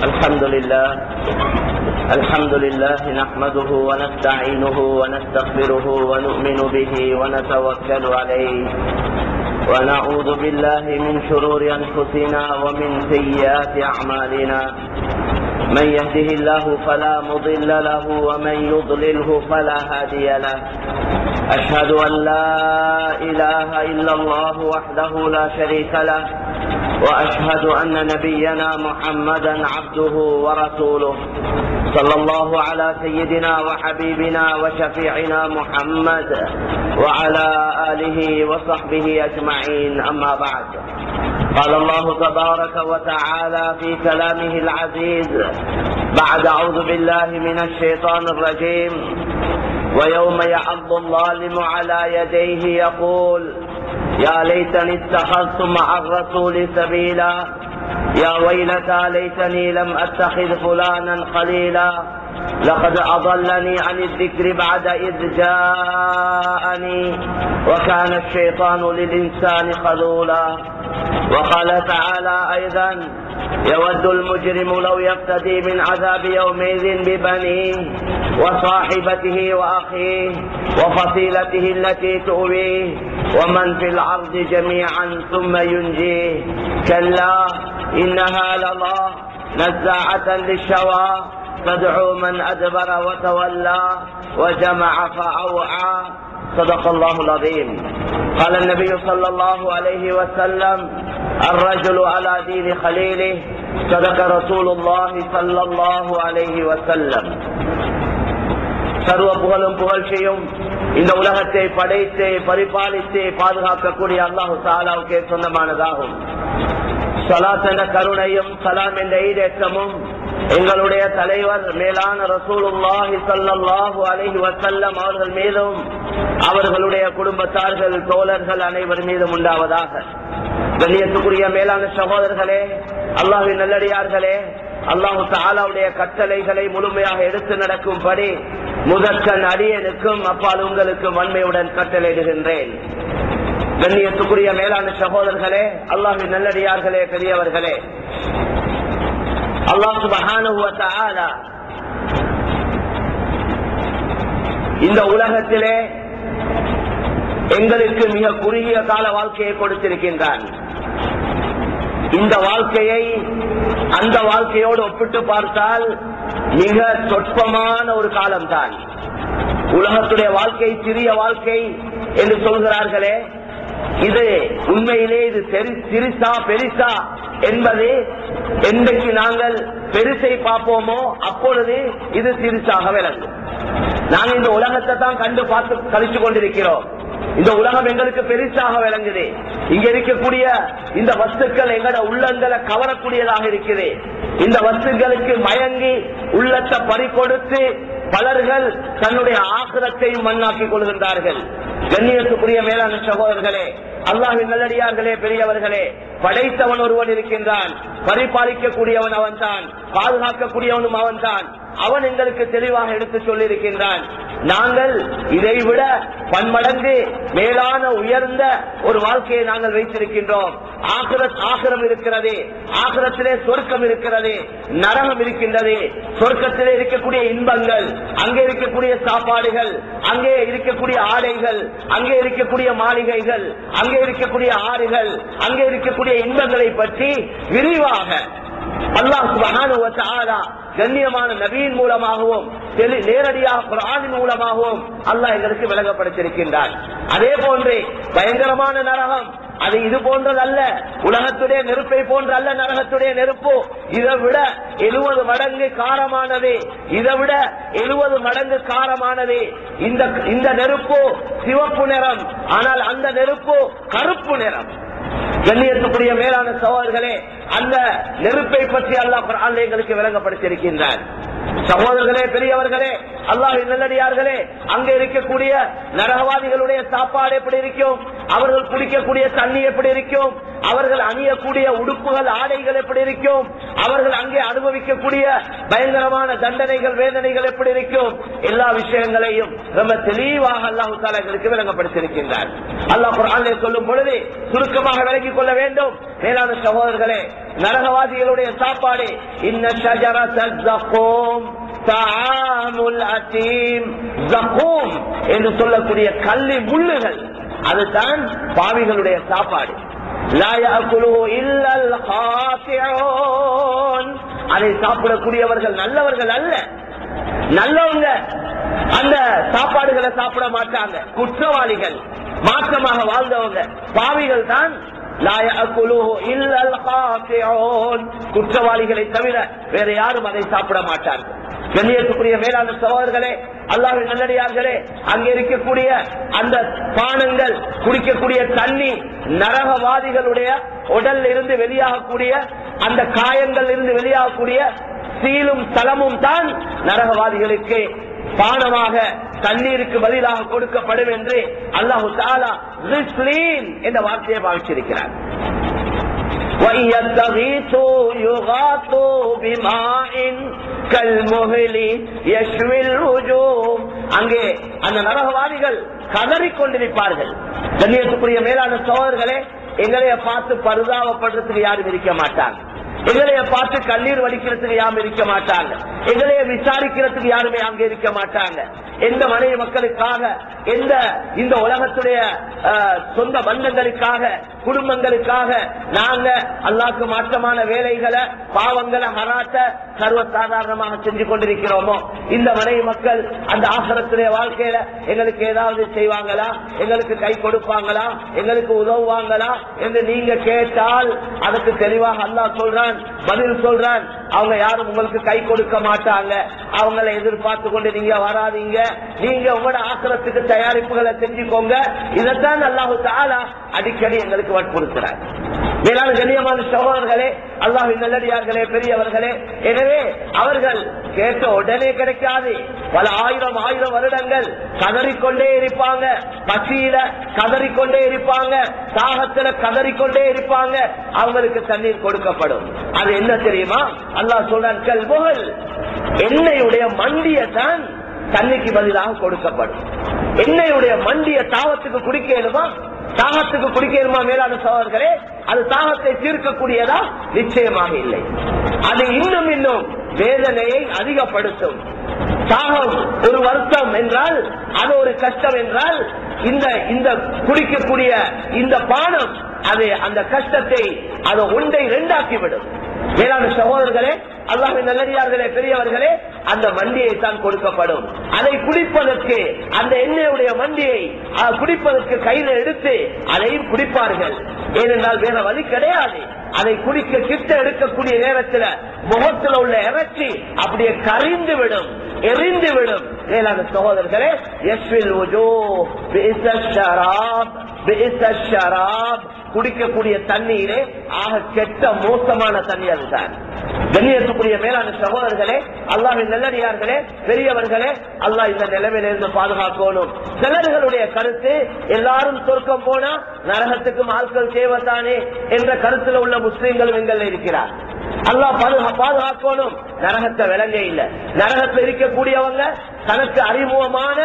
الحمد لله الحمد لله نحمده ونستعينه ونستغفره ونؤمن به ونتوكل عليه ونعوذ بالله من شرور أنفسنا ومن سيئات أعمالنا من يهده الله فلا مضل له ومن يضلله فلا هادي له أشهد أن لا إله إلا الله وحده لا شريك له وأشهد أن نبينا محمدا عبده ورسوله صلى الله على سيدنا وحبيبنا وشفيعنا محمد وعلى آله وصحبه أجمعين أما بعد قال الله تبارك وتعالى في كلامه العزيز بعد أعوذ بالله من الشيطان الرجيم ويوم يعض الظالم على يديه يقول يا ليتني اتخذت مع الرسول سبيلا يا ويلتى ليتني لم اتخذ فلانا خليلا لقد اضلني عن الذكر بعد اذ جاءني وكان الشيطان للانسان خذولا وقال تعالى ايضا يود المجرم لو يفتدي من عذاب يومئذ ببنيه وصاحبته واخيه وفصيلته التي تؤويه ومن في الارض جميعا ثم ينجيه كلا انها لظى نزاعه للشوى تدعو من ادبر وتولى وجمع فاوعى صدق الله العظيم قال النبي صلى الله عليه وسلم الرجل على دين خليله صدق رسول الله صلى الله عليه وسلم சர்வ புகழும் புகழ்ச்சியும் இந்த உலகத்தை படைத்து பரிபாலித்து பாதுகாக்கக்கூடிய அல்லாஹு சாலாவுக்கே சொந்தமானதாகும் சலாத் என்ற கருணையும் சலாம் என்ற ஈடேற்றமும் எங்களுடைய தலைவர் மேலான ரசூலுல்லாஹி சல்லாஹு அலஹி வசல்லம் அவர்கள் மீதும் அவர்களுடைய குடும்பத்தார்கள் தோழர்கள் அனைவர் மீதும் உண்டாவதாக கண்ணியத்துக்குரிய மேலான சகோதரர்களே அல்லாஹின் நல்லடியார்களே அல்லாஹு தாலாவுடைய கட்டளைகளை முழுமையாக எடுத்து நடக்கும்படி முதற்கண் அடியனுக்கும் அப்பால் உங்களுக்கும் வன்மையுடன் கட்டளையிடுகின்றேன் கண்ணியத்துக்குரிய மேலான சகோதரர்களே அல்லாஹின் நல்லடியார்களே பெரியவர்களே அல்லாஹ் சுபஹானுவ இந்த உலகத்திலே எங்களுக்கு மிக குறுகிய கால வாழ்க்கையை கொடுத்திருக்கின்றான் இந்த வாழ்க்கையை அந்த வாழ்க்கையோடு ஒப்பிட்டு பார்த்தால் மிக சொற்பமான ஒரு காலம்தான் உலகத்துடைய வாழ்க்கை சிறிய வாழ்க்கை என்று சொல்கிறார்களே இது உண்மையிலே இது சிறுசா பெரிசா என்பது என்றைக்கு நாங்கள் பெருசை பார்ப்போமோ அப்பொழுது இது சிறுசாக விளங்கும் நாங்கள் இந்த உலகத்தை தான் கண்டு பார்த்து கழிச்சு கொண்டிருக்கிறோம் இந்த உலகம் எங்களுக்கு பெருசாக விளங்குது இங்க இருக்கக்கூடிய இந்த வஸ்துக்கள் எங்கட உள்ளங்களை கவரக்கூடியதாக இருக்குது இந்த வஸ்துகளுக்கு மயங்கி உள்ளத்தை பறி கொடுத்து பலர்கள் தன்னுடைய ஆக்கிரத்தையும் மண்ணாக்கிக் கொள்கின்றார்கள் கண்ணியத்துக்குரிய மேலான சகோதரர்களே அல்லாஹின் நல்லடியார்களே பெரியவர்களே படைத்தவன் ஒருவன் இருக்கின்றான் பரிபாலிக்கக்கூடியவன் அவன் தான் பாதுகாக்கக்கூடியவனும் அவன் தான் அவன் எங்களுக்கு தெளிவாக எடுத்து சொல்லியிருக்கின்றான் நாங்கள் இதை விட பன்மடங்கு மேலான உயர்ந்த ஒரு வாழ்க்கையை நாங்கள் வைத்திருக்கின்றோம் ஆக்கிரம் இருக்கிறது ஆக்கிரத்திலே சொர்க்கம் இருக்கிறது நரகம் இருக்கின்றது சொர்க்கத்திலே இருக்கக்கூடிய இன்பங்கள் அங்கே இருக்கக்கூடிய சாப்பாடுகள் அங்கே இருக்கக்கூடிய ஆடைகள் அங்கே இருக்கக்கூடிய மாளிகைகள் அங்கே இருக்கக்கூடிய ஆறுகள் அங்கே இருக்கக்கூடிய இன்பங்களை பற்றி விரிவாக அல்லாஹ் சுபஹான கண்ணியமான நபியின் மூலமாகவும் நேரடியாக குரானின் மூலமாகவும் அல்லாஹ் எங்களுக்கு விளங்கப்படுத்திருக்கின்றார் அதே போன்று பயங்கரமான நரகம் அது இது போன்றதல்ல உலகத்துடைய நெருப்பை போன்ற அல்ல நரகத்துடைய நெருப்பு இதை விட எழுபது மடங்கு காரமானது இதை விட எழுபது மடங்கு காரமானது இந்த இந்த நெருப்பு சிவப்பு நிறம் ஆனால் அந்த நெருப்பு கருப்பு நிறம் கண்ணியத்துக்குரிய மேலான சகோதரர்களே அந்த நெருப்பை பற்றி அல்லாஹ் எங்களுக்கு விளங்கப்படுத்தியிருக்கின்றார் சகோதரர்களே பெரியவர்களே அல்லாஹ் நல்லடியார்களே அங்க இருக்கக்கூடிய நரகவாதிகளுடைய சாப்பாடு எப்படி இருக்கும் அவர்கள் குடிக்கக்கூடிய தண்ணி எப்படி இருக்கும் அவர்கள் அணியக்கூடிய உடுப்புகள் ஆடைகள் எப்படி இருக்கும் அவர்கள் அங்கே அனுபவிக்கக்கூடிய பயங்கரமான தண்டனைகள் வேதனைகள் எப்படி இருக்கும் எல்லா விஷயங்களையும் ரொம்ப தெளிவாக அல்லாஹு தாலா எங்களுக்கு விளங்கப்படுத்தியிருக்கின்றார் அல்லாஹ் குர்ஆனிலே சொல்லும் பொழுது சுருக்கமாக விளங்கிக் கொள்ள வேண்டும் மேலான சகோதரர்களே நரகவாதிகளுடைய சாப்பாடு இன்ன ஷஜரத ஜக்கூம் தஆமுல் அதீம் ஜக்கூம் என்று சொல்லக்கூடிய கள்ளி முள்ளுகள் அதுதான் பாவிகளுடைய சாப்பாடு லா يأكله إلا الخاطئون. அதை சாப்பிடக்கூடியவர்கள் நல்லவர்கள் அல்ல நல்லவங்க அந்த சாப்பாடுகளை சாப்பிட மாட்டாங்க குற்றவாளிகள் மாற்றமாக வாழ்ந்தவங்க பாவிகள் தான் லா يأكله إلا الخاطئون. குற்றவாளிகளை தவிர வேற யாரும் அதை சாப்பிட மாட்டார்கள் கண்ணியத்துக்குரிய மேலான சகோதரர்களே அல்லாஹின் நல்லடியார்களே அங்கே இருக்கக்கூடிய அந்த பானங்கள் குடிக்கக்கூடிய தண்ணி நரகவாதிகளுடைய உடல்ல இருந்து வெளியாகக்கூடிய அந்த காயங்கள் இருந்து வெளியாகக்கூடிய சீலும் தலமும் தான் நரகவாதிகளுக்கு பானமாக தண்ணீருக்கு பதிலாக கொடுக்கப்படும் என்று அல்லாஹு தாலா ரிஸ்லீன் என்ற வார்த்தையை பாவிச்சிருக்கிறார் وَإِنْ يَسْتَغِيثُوا يُغَاثُوا بِمَاءٍ كَالْمُهْلِ يَشْوِي الْوُجُوهَ அங்கே அந்த நரகவாதிகள் கதறிக் கொண்டிருப்பார்கள் கண்ணியத்துக்குரிய மேலான சோழர்களே எங்களைய பார்த்து பரிதாபப்படுறதுக்கு யாரும் இருக்க மாட்டாங்க எங்களைய பார்த்து கண்ணீர் வடிக்கிறதுக்கு யாரும் இருக்க மாட்டாங்க எங்களைய விசாரிக்கிறதுக்கு யாருமே அங்க இருக்க மாட்டாங்க எந்த மனைவி மக்களுக்காக எந்த இந்த உலகத்துடைய அஹ், சொந்த பந்தங்களுக்காக குடும்பங்களுக்காக நாங்க அல்லாக்கு மாற்றமான வேலைகளை பாவங்களை ஹராத்த சர்வ சாதாரணமாக செஞ்சு கொண்டிருக்கிறோமோ இந்த மனைவி மக்கள் அந்த ஆசிரத்துடைய வாழ்க்கையில எங்களுக்கு ஏதாவது செய்வாங்களா எங்களுக்கு கை கொடுப்பாங்களா எங்களுக்கு உதவுவாங்களா என்று நீங்க கேட்டால் அதுக்கு தெளிவாக அல்லாஹ் சொல்றான் பதில் சொல்றான் அவங்க யாரும் உங்களுக்கு கை கொடுக்க மாட்டாங்க அவங்கள எதிர்பார்த்து கொண்டு நீங்க வராதீங்க நீங்க உங்களோட ஆக்கிரத்துக்கு தயாரிப்புகளை செஞ்சுக்கோங்க இதைத்தான் அல்லாஹு தாலா அடிக்கடி எங்களுக்கு வற்புறுத்துறார் மேலான கண்ணியமான சகோதரர்களே அல்லாஹின் நல்லடியார்களே பெரியவர்களே எனவே அவர்கள் கேட்ட உடனே கிடைக்காது பல ஆயிரம் ஆயிரம் வருடங்கள் கதறிக்கொண்டே இருப்பாங்க பசியில கதறிக்கொண்டே இருப்பாங்க தாகத்துல கதறிக்கொண்டே இருப்பாங்க அவங்களுக்கு தண்ணீர் கொடுக்கப்படும் அது என்ன தெரியுமா அல்லாஹ் சொல்றான் கல்புகள் எண்ணெயுடைய மண்டிய தான் தண்ணிக்கு பதிலாக கொடுக்கப்படும் எண்ணெயுடைய மண்டிய தாவத்துக்கு குடிக்கணுமா தாகத்துக்கு குடிக்கணுமா மேலான சோழர்களே அது தாகத்தை தீர்க்கக்கூடியதா நிச்சயமாக இல்லை அது இன்னும் இன்னும் வேதனையை அதிகப்படுத்தும் தாகம் ஒரு வருத்தம் என்றால் அது ஒரு கஷ்டம் என்றால் இந்த இந்த குடிக்கக்கூடிய இந்த பானம் அது அந்த கஷ்டத்தை அது ஒன்றை இரண்டாக்கிவிடும் மேலான சகோதரர்களே அல்லாஹின் நல்லடியார்களே பெரியவர்களே அந்த மண்டியை தான் கொடுக்கப்படும் அதை குடிப்பதற்கு அந்த எண்ணெயுடைய மண்டியை அஹ், குடிப்பதற்கு கையில எடுத்து அதையும் குடிப்பார்கள் ஏனென்றால் வேற வழி கிடையாது அதை குடிக்க கிட்ட எடுக்கக்கூடிய நேரத்தில் முகத்தில் உள்ள இறைச்சி அப்படியே கரிந்து விடும் எரிந்து விடும் மேலான சகோதரர்களே யஸ்வில் உஜோ பிஇஸ ஷராப் பிஇஸ ஷராப் குடிக்கக்கூடிய தண்ணீரே ஆக கெட்ட மோசமான தண்ணி அதுதான் கண்ணியத்துக்குரிய மேலான சகோதரர்களே அல்லாஹின் நல்லடியார்களே பெரியவர்களே அல்லாஹ் இந்த நிலைமையிலிருந்து பாதுகாக்கணும் சிலர்களுடைய கருத்து எல்லாரும் சொர்க்கம் போனா நரகத்துக்கும் ஆட்கள் தேவைத்தானே என்ற கருத்துல உள்ள முஸ்லீம்களும் எங்கள் இருக்கிறார் அல்லாஹ் பாதுகா- பாதுகாக்கணும் நரகத்தை விளங்க இல்ல நரகத்தில் இருக்கக்கூடியவங்க தனக்கு அறிமுகமான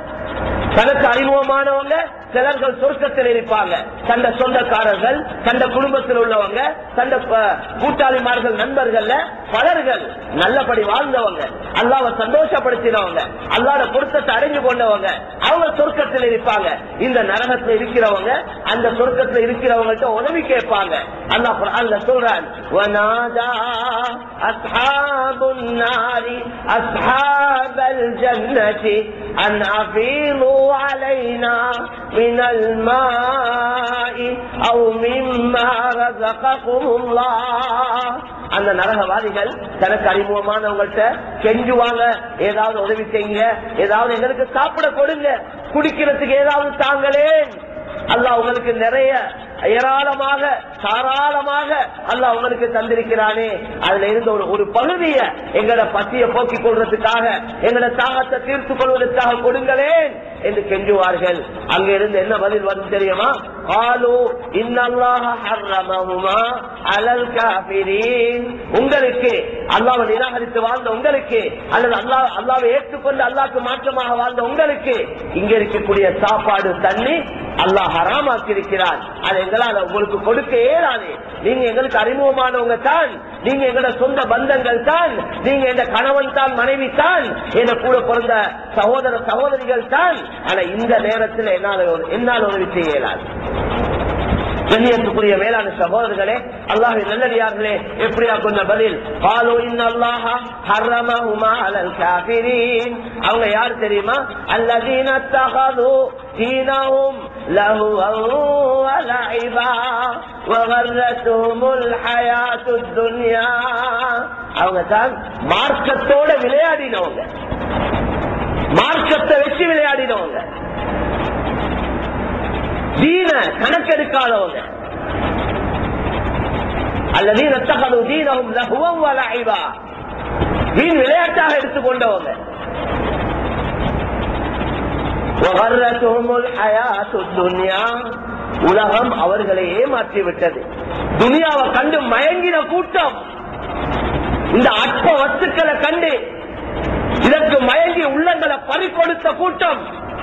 தனக்கு அறிமுகமானவங்க சிலர்கள் சொர்க்கத்தில் இருப்பாங்க தந்த சொந்தக்காரர்கள் தந்த குடும்பத்தில் உள்ளவங்க தந்த ப- கூட்டாளிமார்கள் நண்பர்கள்ல பலர்கள் நல்லபடி வாழ்ந்தவங்க அல்லாவை சந்தோஷப்படுத்தினவங்க அல்லாத பொருத்தத்தை அடைஞ்சு கொண்டவங்க அவங்க சொர்க்கத்தில் இருப்பாங்க இந்த நரகத்தில் இருக்கிறவங்க அந்த சொர்க்கத்தில் இருக்கிறவங்கள்ட்ட உதவி கேட்பாங்க அல்லாஹ் குர்ஆன்ல சொல்றான் وَنَادَى أَصْحَابُ النَّارِ أَصْحَابَ الْجَنَّةِ أَنْ أَفِيضُوا عَلَيْنَا مِنَ الْمَاءِ أَوْ مِمَّا رَزَقَكُمُ اللَّهُ அந்த நரகவாதிகள் தனக்கு அறிமுகமானவங்கள்ட்ட கெஞ்சுவாங்க ஏதாவது உதவி செய்யுங்க ஏதாவது எங்களுக்கு சாப்பிட கொடுங்க குடிக்கிறதுக்கு ஏதாவது தாங்களேன் அல்லாஹ் உங்களுக்கு நிறைய ஏராளமாக தாராளமாக அல்லாஹ் உங்களுக்கு தந்திருக்கிறானே அதுல இருந்து ஒரு ஒரு பகுதிய எங்களோட பசியை போக்கிக் கொள்றதுக்காக எங்களோட தாகத்தை தீர்த்து கொள்வதற்காக கொடுங்களேன் என்று கெஞ்சுவார்கள் அங்க இருந்து என்ன பதில் வந்து தெரியுமா قالوا ان الله حرمهما على الكافرين உங்களுக்கு அல்லாஹ்வை நிராகரித்து வாழ்ந்த உங்களுக்கு அல்லது அல்லாஹ் அல்லாஹ்வை ஏற்றுக்கொண்டு அல்லாஹ்க்கு மாற்றமாக வாழ்ந்த உங்களுக்கு இங்க இருக்கக்கூடிய சாப்பாடு தண்ணி அல்லாஹ் ஹராமாக்கி இருக்கிறார் அதை எங்களால் உங்களுக்கு கொடுக்க இயலாது நீங்க எங்களுக்கு அறிமுகமானவங்க தான் நீங்க எங்களோட சொந்த பந்தங்கள் தான் நீங்க எந்த கணவன் தான் மனைவி தான் என்ற கூட பிறந்த சகோதர சகோதரிகள் தான் ஆனா இந்த நேரத்தில் என்னால் ஒரு- என்னால் உதவி செய்ய இயலாது கண்ணியத்துக்குரிய மேலான சகோதரர்களே அல்லாஹ் நல்லடியார்களே எப்படியா கொண்ட பதில் பாலோ இன்னல்லாஹ ஹர்ரமஹுமா அலல் காஃபிரீன் அவங்க யார் தெரியுமா அல்லதீன தகது دينهم لهوا ولعبا وغرتهم الحياة الدنيا அவங்க தான் மார்க்கத்தோட விளையாடினவங்க மார்க்கத்தை வச்சு விளையாடினவங்க தீன கணக்கெடுக்காதவங்க அல்லது ரத்தகது தீனவும் லகுவம் வலைவா வீண் விளையாட்டாக எடுத்துக்கொண்டவங்க وغرتهم الحياة الدنيا உலகம் அவர்களை ஏமாற்றி விட்டது துனியாவை கண்டு மயங்கின கூட்டம் இந்த அற்ப வஸ்துக்களை கண்டு இதற்கு மயங்கி உள்ளங்களை பறிக்கொடுத்த கூட்டம்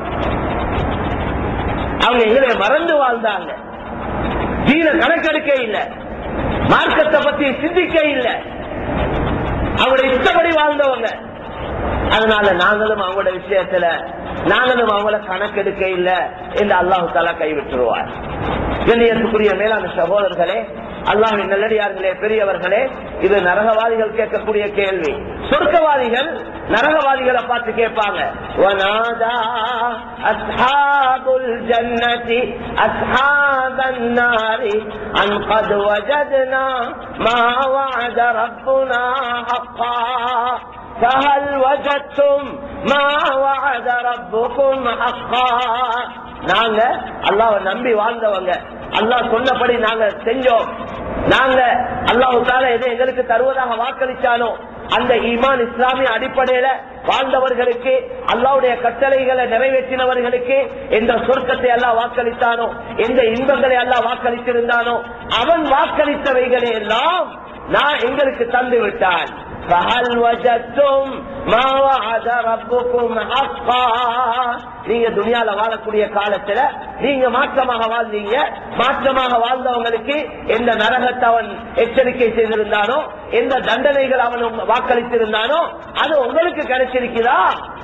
அவங்க எங்களை மறந்து வாழ்ந்தாங்க தீன கணக்கெடுக்க இல்ல மார்க்கத்தை பத்தி சிந்திக்க இல்ல அவங்களுடைய இஷ்டப்படி வாழ்ந்தவங்க அதனால நாங்களும் அவங்களோட விஷயத்துல நாங்களும் அவங்கள கணக்கெடுக்க இல்ல என்று அல்லாஹு தாலா கைவிட்டுருவார் கண்ணியத்துக்குரிய மேலான சகோதரர்களே அல்லாஹின் நல்லடியார்களே பெரியவர்களே இது நரகவாதிகள் கேட்கக்கூடிய கேள்வி சொர்க்கவாதிகள் நரகவாதிகளை பார்த்து கேட்பாங்க وَنَادَى أَصْحَابُ الْجَنَّةِ أَصْحَابَ النَّارِ أَنْ قَدْ وَجَدْنَا مَا وَعَدَ رَبُّنَا حَقًّا فهل وجدتم ما وعد ربكم حقا நாங்க அல்லாஹ் நம்பி வாழ்ந்தவங்க அல்லாஹ் சொன்னபடி நாங்க செஞ்சோம் நாங்க அல்லாஹு தால எதை எங்களுக்கு தருவதாக வாக்களிச்சானோ அந்த ஈமான் இஸ்லாமிய அடிப்படையில வாழ்ந்தவர்களுக்கு அல்லாவுடைய கட்டளைகளை நிறைவேற்றினவர்களுக்கு எந்த சொர்க்கத்தை எல்லாம் வாக்களித்தானோ எந்த இன்பங்களை எல்லாம் வாக்களித்திருந்தானோ அவன் வாக்களித்தவைகளை எல்லாம் நான் எங்களுக்கு தந்து விட்டான் فهل وجدتم ما وعد ربكم حقا நீங்க துனியால வாழக்கூடிய காலத்துல நீங்க மாற்றமாக வாழ்ந்தீங்க மாற்றமாக வாழ்ந்தவங்களுக்கு எந்த நரகத்தை அவன் எச்சரிக்கை செய்திருந்தானோ எந்த தண்டனைகள் அவன் வாக்களித்திருந்தானோ அது உங்களுக்கு கிடைச்சிருக்குதா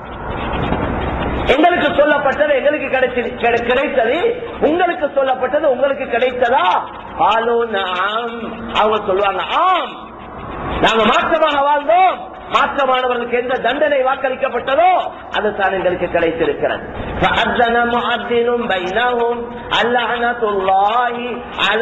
எங்களுக்கு சொல்லப்பட்டது எங்களுக்கு கிடைச்சி- கிடை- கிடைத்தது உங்களுக்கு சொல்லப்பட்டது உங்களுக்கு கிடைத்ததா ஆலோ நாம் அவங்க சொல்லுவாங்க ஆம் நாங்க மாற்றமாக வாழ்ந்தோம் மாற்றமானவர்களுக்கு எந்த தண்டனை வாக்களிக்கப்பட்டதோ அது தான் எங்களுக்கு கிடைத்திருக்கிறது فأذن مؤذن بينهم اللعنة الله على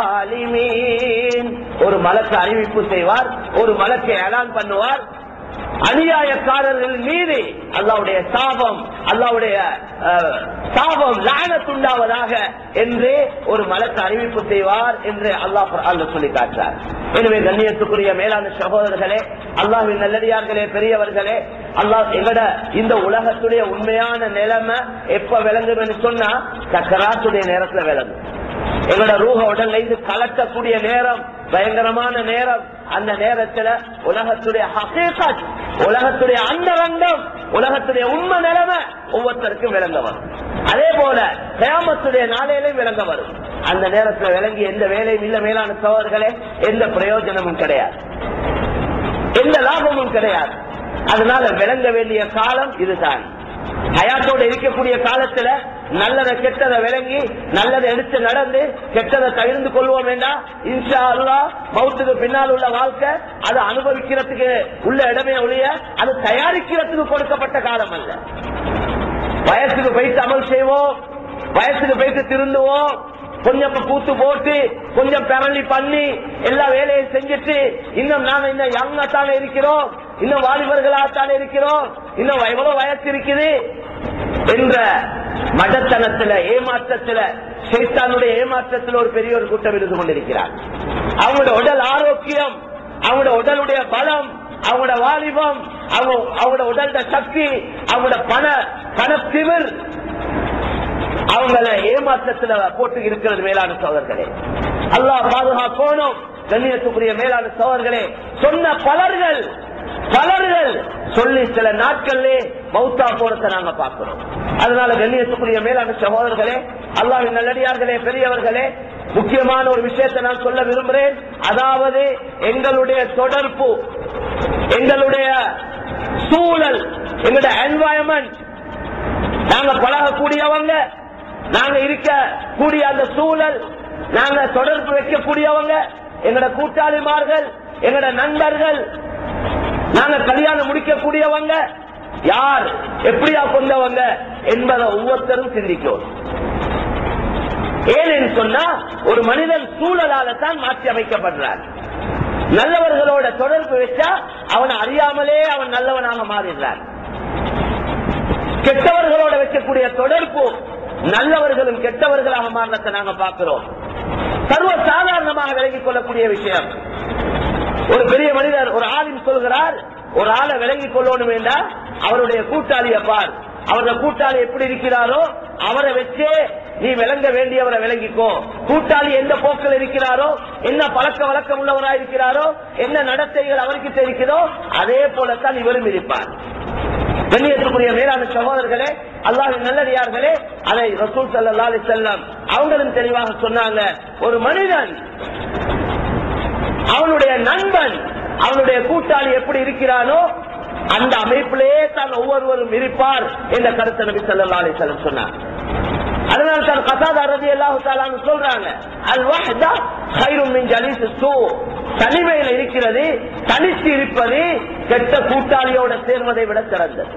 الظالمين ஒரு மலக்கு அறிவிப்பு செய்வார் ஒரு மலக்கு ஏலான் பண்ணுவார் அநியாயக்காரர்கள் மீது அல்லாவுடைய சாபம் அல்லாவுடைய அஹ், சாபம் லானத்துண்டாவதாக என்று ஒரு மலக்கு அறிவிப்பு செய்வார் என்று அல்லாஹ் அல்ல சொல்லி காட்டுறார் எனவே கண்ணியத்துக்குரிய மேலான சகோதரர்களே அல்லாஹ்வின் நல்லடியார்களே பெரியவர்களே அல்லாஹ் எங்கட இந்த உலகத்துடைய உண்மையான நிலைமை எப்ப விளங்குன்னு சொன்னா சக்கராத்துடைய நேரத்துல விளங்கும் எங்களோட ரூஹ உடல்ல இருந்து கலக்கக்கூடிய நேரம் பயங்கரமான நேரம் அந்த நேரத்துல உலகத்துடைய ஹகீகத், உலகத்துடைய அந்தரங்கம் உலகத்துடைய உண்மை நிலைமை ஒவ்வொருத்தருக்கும் விளங்க வரும் அதே போல கயாமத்துடைய நாளையிலும் விளங்க வரும் அந்த நேரத்துல விளங்கி எந்த வேலையும் இல்ல மேலான சோழர்களே எந்த பிரயோஜனமும் கிடையாது எந்த லாபமும் கிடையாது அதனால விளங்க வேண்டிய காலம் இதுதான் ஹயாத்தோட இருக்கக்கூடிய காலத்துல நல்லதை கெட்டதை விளங்கி நல்லதை எடுத்து நடந்து கெட்டதை தவிர்த்து கொள்வோம் வேண்டாம் இன்ஷா அல்லா மௌத்துக்கு பின்னால் உள்ள வாழ்க்கை அதை அனுபவிக்கிறதுக்கு உள்ள இடமே ஒழிய அது தயாரிக்கிறதுக்கு கொடுக்கப்பட்ட காலம் அல்ல வயசுக்கு போயிட்டு அமல் செய்வோம் வயசுக்கு போயிட்டு திருந்துவோம் கொஞ்சம் கூத்து போட்டு கொஞ்சம் பிறலி பண்ணி எல்லா வேலையும் செஞ்சுட்டு இன்னும் நாம இன்னும் யங்கா தானே இருக்கிறோம் இன்னும் வாலிபர்களாகத்தானே இருக்கிறோம் இன்னும் எவ்வளவு வயசு இருக்குது என்ற மடத்தனத்துல ஏமாற்றத்துல சைத்தானுடைய ஏமாற்றத்துல ஒரு பெரிய ஒரு கூட்டம் இருந்து கொண்டிருக்கிறார் அவங்களோட உடல் ஆரோக்கியம் அவங்களோட உடலுடைய பலம் அவங்களோட வாலிபம் அவங்க அவங்களோட உடல்ட சக்தி அவங்களோட பண பண திமிர் அவங்கள ஏமாற்றத்துல போட்டு இருக்கிறது மேலான சோதர்களே அல்லாஹ் பாதுகாக்கணும் கண்ணியத்துக்குரிய மேலான சோதர்களே சொன்ன பலர்கள் பலர்கள் சொல்லி சில நாட்கள்லே மௌத்தா போறத நாங்க பார்க்கிறோம் அதனால கண்ணியத்துக்குரிய மேலான சகோதரர்களே அல்லாஹின் நல்லடியார்களே பெரியவர்களே முக்கியமான ஒரு விஷயத்தை நான் சொல்ல விரும்புகிறேன் அதாவது எங்களுடைய தொடர்பு எங்களுடைய சூழல் எங்களுடைய என்வாயன்மெண்ட் நாங்க பழகக்கூடியவங்க நாங்க இருக்க கூடிய அந்த சூழல் நாங்க தொடர்பு வைக்கக்கூடியவங்க எங்களோட கூட்டாளிமார்கள் எங்களோட நண்பர்கள் நாங்க கல்யாணம் முடிக்கக்கூடியவங்க யார் எப்படியா கொண்டவங்க என்பதை ஒவ்வொருத்தரும் சிந்திக்கும் ஏன்னு சொன்னா ஒரு மனிதன் சூழலால தான் மாற்றி அமைக்கப்படுறான் நல்லவர்களோட தொடர்பு வச்சா அவனை அறியாமலே அவன் நல்லவனாக மாறிடுறான் கெட்டவர்களோட வைக்கக்கூடிய தொடர்பு நல்லவர்களும் கெட்டவர்களாக மாறினத்தை நாங்க பார்க்கிறோம் சர்வ சாதாரணமாக விலகிக் கொள்ளக்கூடிய விஷயம் ஒரு பெரிய மனிதர் ஒரு ஆளின் சொல்கிறார் ஒரு ஆளை விளங்கிக் கொள்ளணும் வேண்டா அவருடைய கூட்டாளியை பார் அவருடைய கூட்டாளி எப்படி இருக்கிறாரோ அவரை வச்சே நீ விளங்க வேண்டியவரை விளங்கிக்கோ கூட்டாளி எந்த போக்கில் இருக்கிறாரோ என்ன பழக்க வழக்கம் உள்ளவரா இருக்கிறாரோ என்ன நடத்தைகள் அவருக்கு இருக்கிறதோ அதே போலத்தான் இவரும் இருப்பார் கண்ணியத்துக்குரிய மேலான சகோதரர்களே அல்லாஹ் நல்லடியார்களே அதை ரசூல் சல்லா அலி செல்லம் அவங்களும் தெளிவாக சொன்னாங்க ஒரு மனிதன் அவனுடைய நண்பன் அவனுடைய கூட்டாளி எப்படி இருக்கிறானோ அந்த அமைப்பிலேயே தான் ஒவ்வொருவரும் இருப்பார் என்ற கருத்தை நபி சல்லா அலி செல்லம் சொன்னார் அதனால தான் கசாதா ரதி அல்லாஹு தாலான்னு சொல்றாங்க அல் வஹ்தா கைரும் மின் ஜலீஸ் சூ தனிமையில் இருக்கிறது தனித்து இருப்பது கெட்ட கூட்டாளியோட சேர்வதை விட சிறந்தது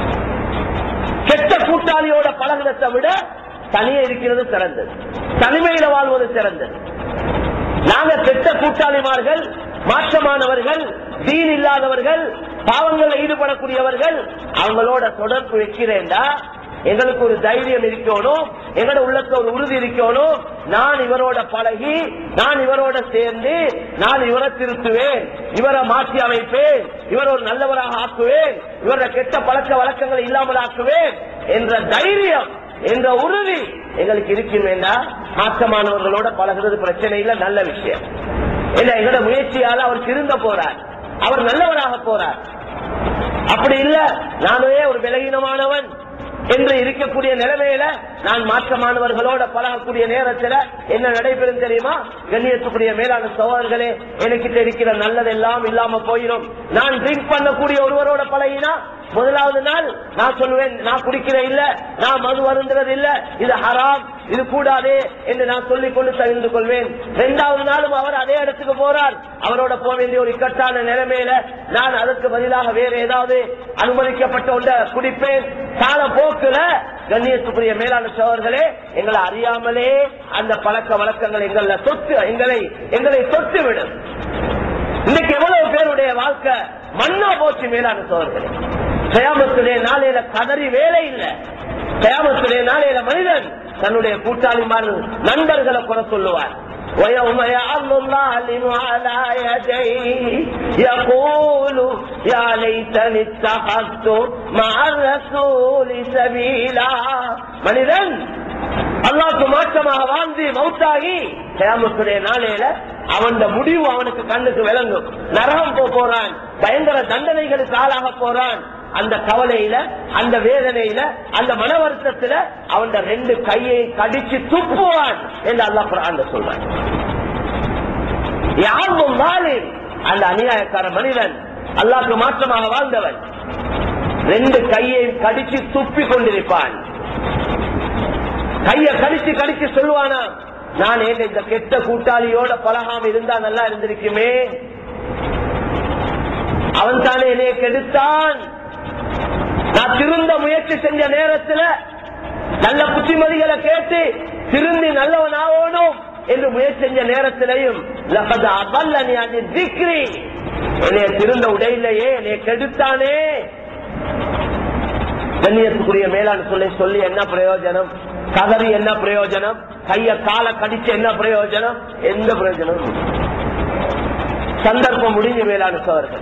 கெட்ட கூட்டாளியோட பழகுறதை விட தனியே இருக்கிறது சிறந்தது தனிமையில வாழ்வது சிறந்தது நாங்க கெட்ட கூட்டாளிமார்கள் மாற்றமானவர்கள் தீன் இல்லாதவர்கள் பாவங்களில் ஈடுபடக்கூடியவர்கள் அவங்களோட தொடர்பு வைக்கிறேன்டா எங்களுக்கு ஒரு தைரியம் இருக்கணும் எங்களோட உள்ளத்துல ஒரு உறுதி இருக்கணும் நான் இவரோட பழகி நான் இவரோட சேர்ந்து நான் இவரை திருத்துவேன் இவரை மாற்றி அமைப்பேன் இவர் ஒரு நல்லவராக ஆக்குவேன் இவரோட கெட்ட பழக்க வழக்கங்களை இல்லாமல் ஆக்குவேன் என்ற தைரியம் என்ற உறுதி எங்களுக்கு இருக்கும் வேண்டாம் மாற்றமானவர்களோட பழகிறது பிரச்சனை இல்ல நல்ல விஷயம் ஏன்னா எங்களோட முயற்சியால அவர் திருந்த போறார் அவர் நல்லவராக போறார் அப்படி இல்ல நானே ஒரு விலகினமானவன் என்று இருக்கக்கூடிய நிலைமையில நான் மாற்றமானவர்களோட பழகக்கூடிய நேரத்துல என்ன நடைபெறும் தெரியுமா கண்ணியத்துக்குரிய மேலான சோழர்களே எனக்கு இருக்கிற நல்லதெல்லாம் இல்லாம போயிடும் நான் ட்ரிங்க் பண்ணக்கூடிய ஒருவரோட பழகினா முதலாவது நாள் நான் சொல்லுவேன் நான் குடிக்கிற இல்ல நான் மது வருந்துறது இல்ல இது ஹராம் இது கூடாது என்று நான் சொல்லிக் கொண்டு தகுந்து கொள்வேன் இரண்டாவது நாளும் அவர் அதே இடத்துக்கு போறார் அவரோட போக வேண்டிய ஒரு இக்கட்டான நிலைமையில நான் அதற்கு பதிலாக வேற ஏதாவது அனுமதிக்கப்பட்ட ஒன்றை குடிப்பேன் கால போக்குல கண்ணியத்துக்குரிய மேலான சோழர்களே எங்களை அறியாமலே அந்த பழக்க வழக்கங்கள் எங்களை சொத்து எங்களை எங்களை சொத்து விடும் இன்னைக்கு எவ்வளவு பேருடைய வாழ்க்கை மண்ணா போச்சு மேலான சோழர்களே கயாமத்துடைய நாளையில கதறி வேலை இல்ல கயாமத்துடைய நாளையில மனிதன் தன்னுடைய கூட்டாளிமார் நண்பர்களை குறை சொல்லுவார் ويوم يعض الظالم على يديه يقول يا ليتني اتخذت مع الرسول سبيلا மனிதன் அல்லாஹ்க்கு மாற்றமாக வாழ்ந்து மௌத்தாகி கியாமத்துடைய நாளையில அவன் முடிவு அவனுக்கு கண்ணுக்கு விளங்கும் நரகம் போக போறான் பயங்கர தண்டனைகளுக்கு ஆளாக போறான் அந்த கவலையில அந்த வேதனையில அந்த மன வருத்தத்துல அவன் ரெண்டு கையை கடிச்சு துப்புவான் என்று அல்லாஹ் குரான் சொல்றான் யாரும் வாலின் அந்த அநியாயக்கார மனிதன் அல்லாஹ்க்கு மாற்றமாக வாழ்ந்தவன் ரெண்டு கையை கடிச்சு துப்பி கொண்டிருப்பான் கைய கடிச்சு கடிச்சு சொல்லுவானா நான் ஏங்க இந்த கெட்ட கூட்டாளியோட பழகாம இருந்தா நல்லா இருந்திருக்குமே அவன் தானே என்னைய கெடுத்தான் நான் திருந்த முயற்சி செஞ்ச நேரத்துல நல்ல புத்திமதிகளை கேட்டு திருந்தி நல்லவன் ஆகணும் என்று முயற்சி செஞ்ச நேரத்திலையும் லகத அபல்லனி அது திக்ரி என்னைய திருந்த உடையிலேயே என்னைய கெடுத்தானே கண்ணியத்துக்குரிய மேலான சொல்லி சொல்லி என்ன பிரயோஜனம் கதறி என்ன பிரயோஜனம் கைய கால கடிச்சு என்ன பிரயோஜனம் எந்த பிரயோஜனமும் இல்லை. சந்தர்ப்பம் முடிஞ்ச மேலான சோழர்கள்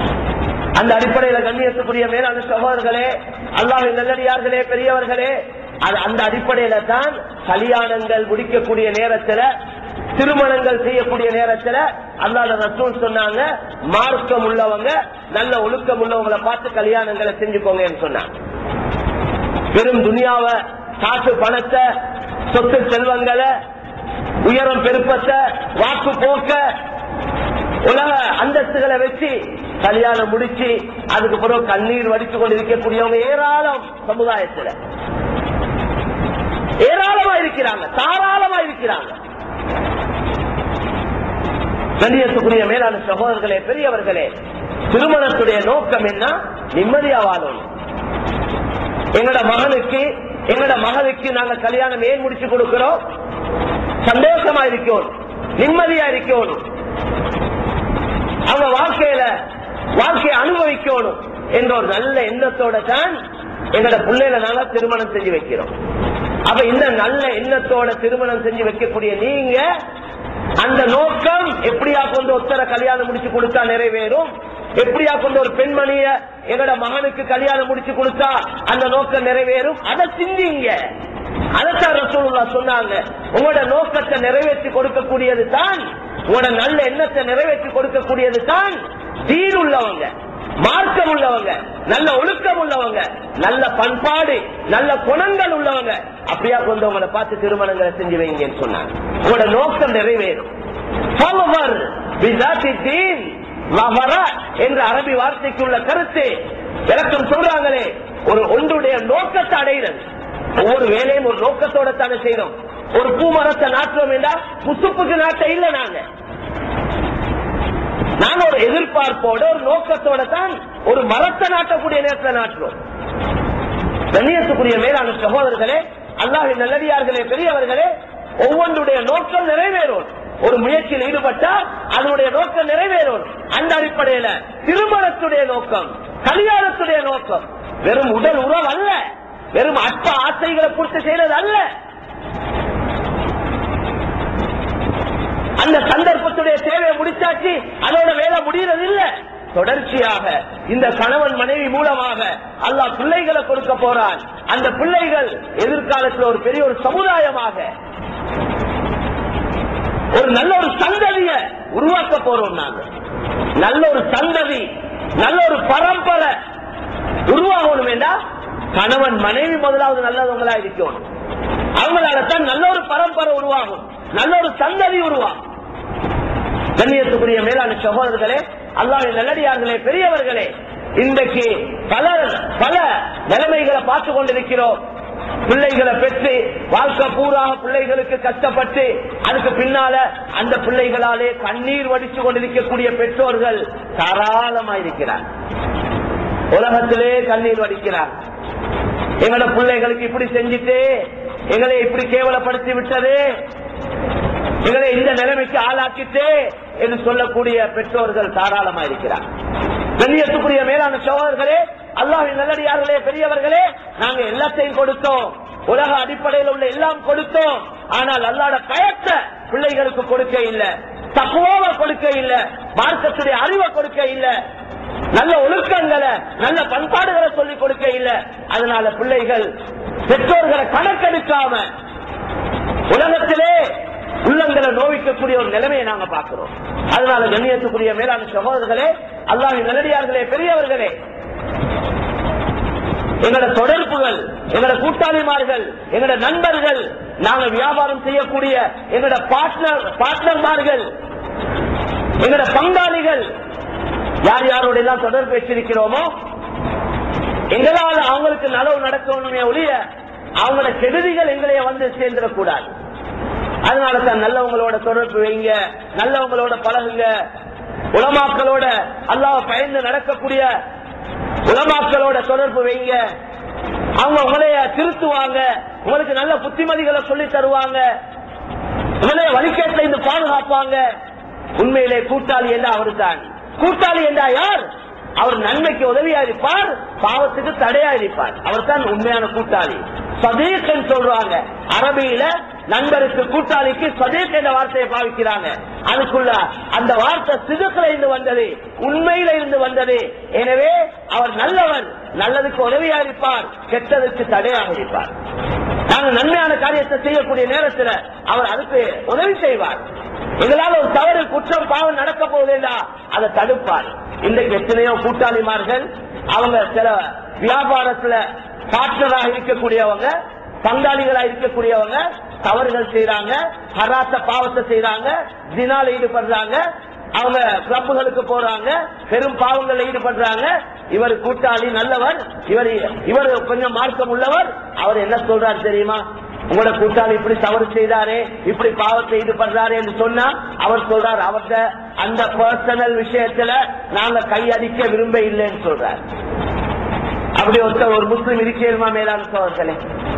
அந்த அடிப்படையில கண்ணியத்துக்குரிய மேலான சகோதரர்களே அல்லாஹின் நல்லடியார்களே பெரியவர்களே அது அந்த அடிப்படையில தான் கல்யாணங்கள் முடிக்கக்கூடிய நேரத்துல திருமணங்கள் செய்யக்கூடிய நேரத்துல அல்லாத ரசூல் சொன்னாங்க மார்க்கம் உள்ளவங்க நல்ல ஒழுக்கம் உள்ளவங்களை பார்த்து கல்யாணங்களை செஞ்சுக்கோங்கன்னு சொன்னாங்க வெறும் துனியாவை காசு பணத்தை சொத்து செல்வங்களை உயரம் பெருப்பத்தை வாக்கு போக்க உலக அந்தஸ்துகளை வச்சு கல்யாணம் முடிச்சு அதுக்கு பிறகு கண்ணீர் வடித்து கொண்டு இருக்கக்கூடியவங்க ஏராளம் சமுதாயத்துல ஏராளமா இருக்கிறாங்க தாராளமா இருக்கிறாங்க கண்ணியத்துக்குரிய மேலான சகோதரர்களே பெரியவர்களே திருமணத்துடைய நோக்கம் என்ன நிம்மதியா வாழணும் எங்கட மகனுக்கு எங்கட மகளுக்கு நாங்க கல்யாணம் ஏன் முடிச்சு கொடுக்கிறோம் சந்தோஷமா இருக்கணும் நிம்மதியா இருக்கணும் அவங்க வாழ்க்கையில வாழ்க்கையை அனுபவிக்கணும் என்ற ஒரு நல்ல எண்ணத்தோட தான் எங்கட பிள்ளைகளை நாங்க திருமணம் செஞ்சு வைக்கிறோம் அப்ப இந்த நல்ல எண்ணத்தோட திருமணம் செஞ்சு வைக்கக்கூடிய நீங்க அந்த நோக்கம் எப்படியா கொண்டு ஒத்தர கல்யாணம் முடிச்சு கொடுத்தா நிறைவேறும் எப்படியா கொண்டு ஒரு பெண்மணிய எங்கட மகனுக்கு கல்யாணம் முடிச்சு கொடுத்தா அந்த நோக்கம் நிறைவேறும் அதை சிந்திங்க அதைத்தான் ரசூலுல்லா சொன்னாங்க உங்களோட நோக்கத்தை நிறைவேற்றி கொடுக்கக்கூடியது தான் உங்களோட நல்ல எண்ணத்தை நிறைவேற்றி கொடுக்கக்கூடியது தான் தீன் உள்ளவங்க மார்க்கம் உள்ளவங்க நல்ல ஒழுக்கம் உள்ளவங்க நல்ல பண்பாடு நல்ல குணங்கள் உள்ளவங்க அப்படியா கொண்டு உங்களை பார்த்து திருமணங்களை செஞ்சு வைங்கன்னு சொன்னாங்க உங்களோட நோக்கம் நிறைவேறும் Follower without a deen, வவரா என்ற அரபி வார்த்தைக்கு உள்ள கருத்து விளக்கம் சொல்றாங்களே ஒரு ஒன்றுடைய நோக்கத்தை அடைகிறது ஒவ்வொரு வேலையும் ஒரு நோக்கத்தோட தானே செய்யறோம் ஒரு பூமரத்தை நாட்டுறோம் என்றால் புசுப்புக்கு நாட்ட இல்ல நாங்க நாங்க ஒரு எதிர்பார்ப்போட ஒரு நோக்கத்தோட தான் ஒரு மரத்தை நாட்டக்கூடிய நேரத்தில் நாட்டுறோம் கண்ணியத்துக்குரிய மேலான சகோதரர்களே அல்லாஹின் நல்லடியார்களே பெரியவர்களே ஒவ்வொன்றுடைய நோக்கம் நிறைவேறும் ஒரு முயற்சியில் ஈடுபட்டா அதனுடைய நோக்கம் நிறைவேறும் அந்த அடிப்படையில திருமணத்துடைய நோக்கம் கல்யாணத்துடைய நோக்கம் வெறும் உடல் உறவு அல்ல வெறும் அற்ப ஆசைகளை பூர்த்தி செய்யறது அல்ல அந்த சந்தர்ப்பத்துடைய தேவையை முடிச்சாச்சு அதோட வேலை முடியறது இல்ல தொடர்ச்சியாக இந்த கணவன் மனைவி மூலமாக அல்லாஹ் பிள்ளைகளை கொடுக்க போறான் அந்த பிள்ளைகள் எதிர்காலத்தில் ஒரு பெரிய ஒரு சமுதாயமாக ஒரு நல்ல ஒரு சந்ததிய உருவாக்க போறோம் நாங்க நல்ல ஒரு சந்ததி நல்ல ஒரு பரம்பரை உருவாகணும் வேண்டா கணவன் மனைவி முதலாவது நல்லவங்களா இருக்கணும் அவங்களால தான் நல்ல ஒரு பரம்பரை உருவாகும் நல்ல ஒரு சந்ததி உருவாகும் கண்ணியத்துக்குரிய மேலான சகோதரர்களே அல்லாஹ்வின் நல்லடியார்களே பெரியவர்களே இன்றைக்கு பல பல நிலைமைகளை பார்த்து கொண்டிருக்கிறோம் பிள்ளைகளை பெற்று வாழ்க்கை பூராக பிள்ளைகளுக்கு கஷ்டப்பட்டு அதுக்கு பின்னால அந்த பிள்ளைகளாலே கண்ணீர் வடிச்சு கொண்டிருக்கக்கூடிய பெற்றோர்கள் தாராளமா இருக்கிறார் உலகத்திலே கண்ணீர் வடிக்கிறார் எங்களோட பிள்ளைகளுக்கு இப்படி செஞ்சுட்டு எங்களை இப்படி கேவலப்படுத்தி விட்டது எங்களை இந்த நிலைமைக்கு ஆளாக்கிட்டு என்று சொல்லக்கூடிய பெற்றோர்கள் தாராளமா இருக்கிறார் கண்ணியத்துக்குரிய மேலான சோழர்களே அல்லாஹின் நல்லடியார்களே பெரியவர்களே நாங்க எல்லாத்தையும் கொடுத்தோம் உலக அடிப்படையில் உள்ள எல்லாம் கொடுத்தோம் ஆனால் அல்லாட பயத்தை பிள்ளைகளுக்கு கொடுக்க இல்ல தக்குவாவை கொடுக்க இல்ல மார்க்கத்துடைய அறிவை கொடுக்க இல்ல நல்ல ஒழுக்கங்களை நல்ல பண்பாடுகளை சொல்லிக் கொடுக்க இல்ல அதனால பிள்ளைகள் பெற்றோர்களை கணக்கெடுக்காம உலகத்திலே உள்ளங்களை நோவிக்கக்கூடிய ஒரு நிலைமையை நாங்க பார்க்கிறோம் அதனால கண்ணியத்துக்குரிய மேலான சகோதரர்களே அல்லாஹின் நல்லடியார்களே பெரியவர்களே எங்களோட தொடர்புகள் எங்களோட கூட்டாளிமார்கள் எங்களோட நண்பர்கள் நாங்க வியாபாரம் செய்யக்கூடிய எங்களோட பார்ட்னர் பார்ட்னர்மார்கள் எங்களோட பங்காளிகள் யார் யாரோட எல்லாம் தொடர்பு வச்சிருக்கிறோமோ எங்களால் அவங்களுக்கு நலவு நடக்கணுமே ஒழிய அவங்களோட கெடுதிகள் எங்களைய வந்து சேர்ந்துடக்கூடாது அதனால தான் நல்லவங்களோட தொடர்பு வைங்க நல்லவங்களோட பழகுங்க உலமாக்களோட அல்லாஹ் பயந்து நடக்கக்கூடிய உலமாக்களோட தொடர்பு வைங்க அவங்க உங்களைய திருத்துவாங்க உங்களுக்கு நல்ல புத்திமதிகளை சொல்லி தருவாங்க உங்களைய வழிகேட்டில் இருந்து பாதுகாப்பாங்க உண்மையிலே கூட்டாளி என்றா அவர்தான் கூட்டாளி என்றா யார் அவர் நன்மைக்கு உதவியா இருப்பார் பாவத்துக்கு தடையா இருப்பார் அவர் தான் உண்மையான கூட்டாளி சதீக் சொல்றாங்க அரபியில நண்பருக்கு கூட்டாளிக்கு சதீக் என்ற வார்த்தையை பாவிக்கிறாங்க அதுக்குள்ள அந்த வார்த்தை சிதுக்கில இருந்து வந்தது உண்மையில இருந்து வந்தது எனவே அவர் நல்லவர் நல்லதுக்கு உதவியா இருப்பார் கெட்டதுக்கு தடையாக இருப்பார் நாங்கள் நன்மையான காரியத்தை செய்யக்கூடிய நேரத்தில் அவர் அதுக்கு உதவி செய்வார் எங்களால் ஒரு தவறு குற்றம் பாவம் நடக்க போவதில்லா அதை தடுப்பார் இன்றைக்கு எத்தனையோ கூட்டாளிமார்கள் அவங்க சில வியாபாரத்துல பார்ட்னராக இருக்கக்கூடியவங்க பங்காளிகளா இருக்கக்கூடியவங்க தவறுகள் செய்யறாங்க ஹராத்த பாவத்தை செய்யறாங்க தினால ஈடுபடுறாங்க அவங்க கிளப்புகளுக்கு போறாங்க பெரும் பாவங்களில் ஈடுபடுறாங்க இவர் கூட்டாளி நல்லவர் இவர் இவர் கொஞ்சம் மார்க்கம் உள்ளவர் அவர் என்ன சொல்றாரு தெரியுமா உங்களோட கூட்டாளி இப்படி தவறு செய்தாரே இப்படி பாவத்தை ஈடுபடுறாரு என்று சொன்னா அவர் சொல்றார் அவர்த அந்த பர்சனல் விஷயத்துல நாங்க கையடிக்க விரும்ப இல்லைன்னு சொல்றார் அப்படி ஒருத்தர் ஒரு முஸ்லிம் இருக்கேருமா மேலான சோழர்களே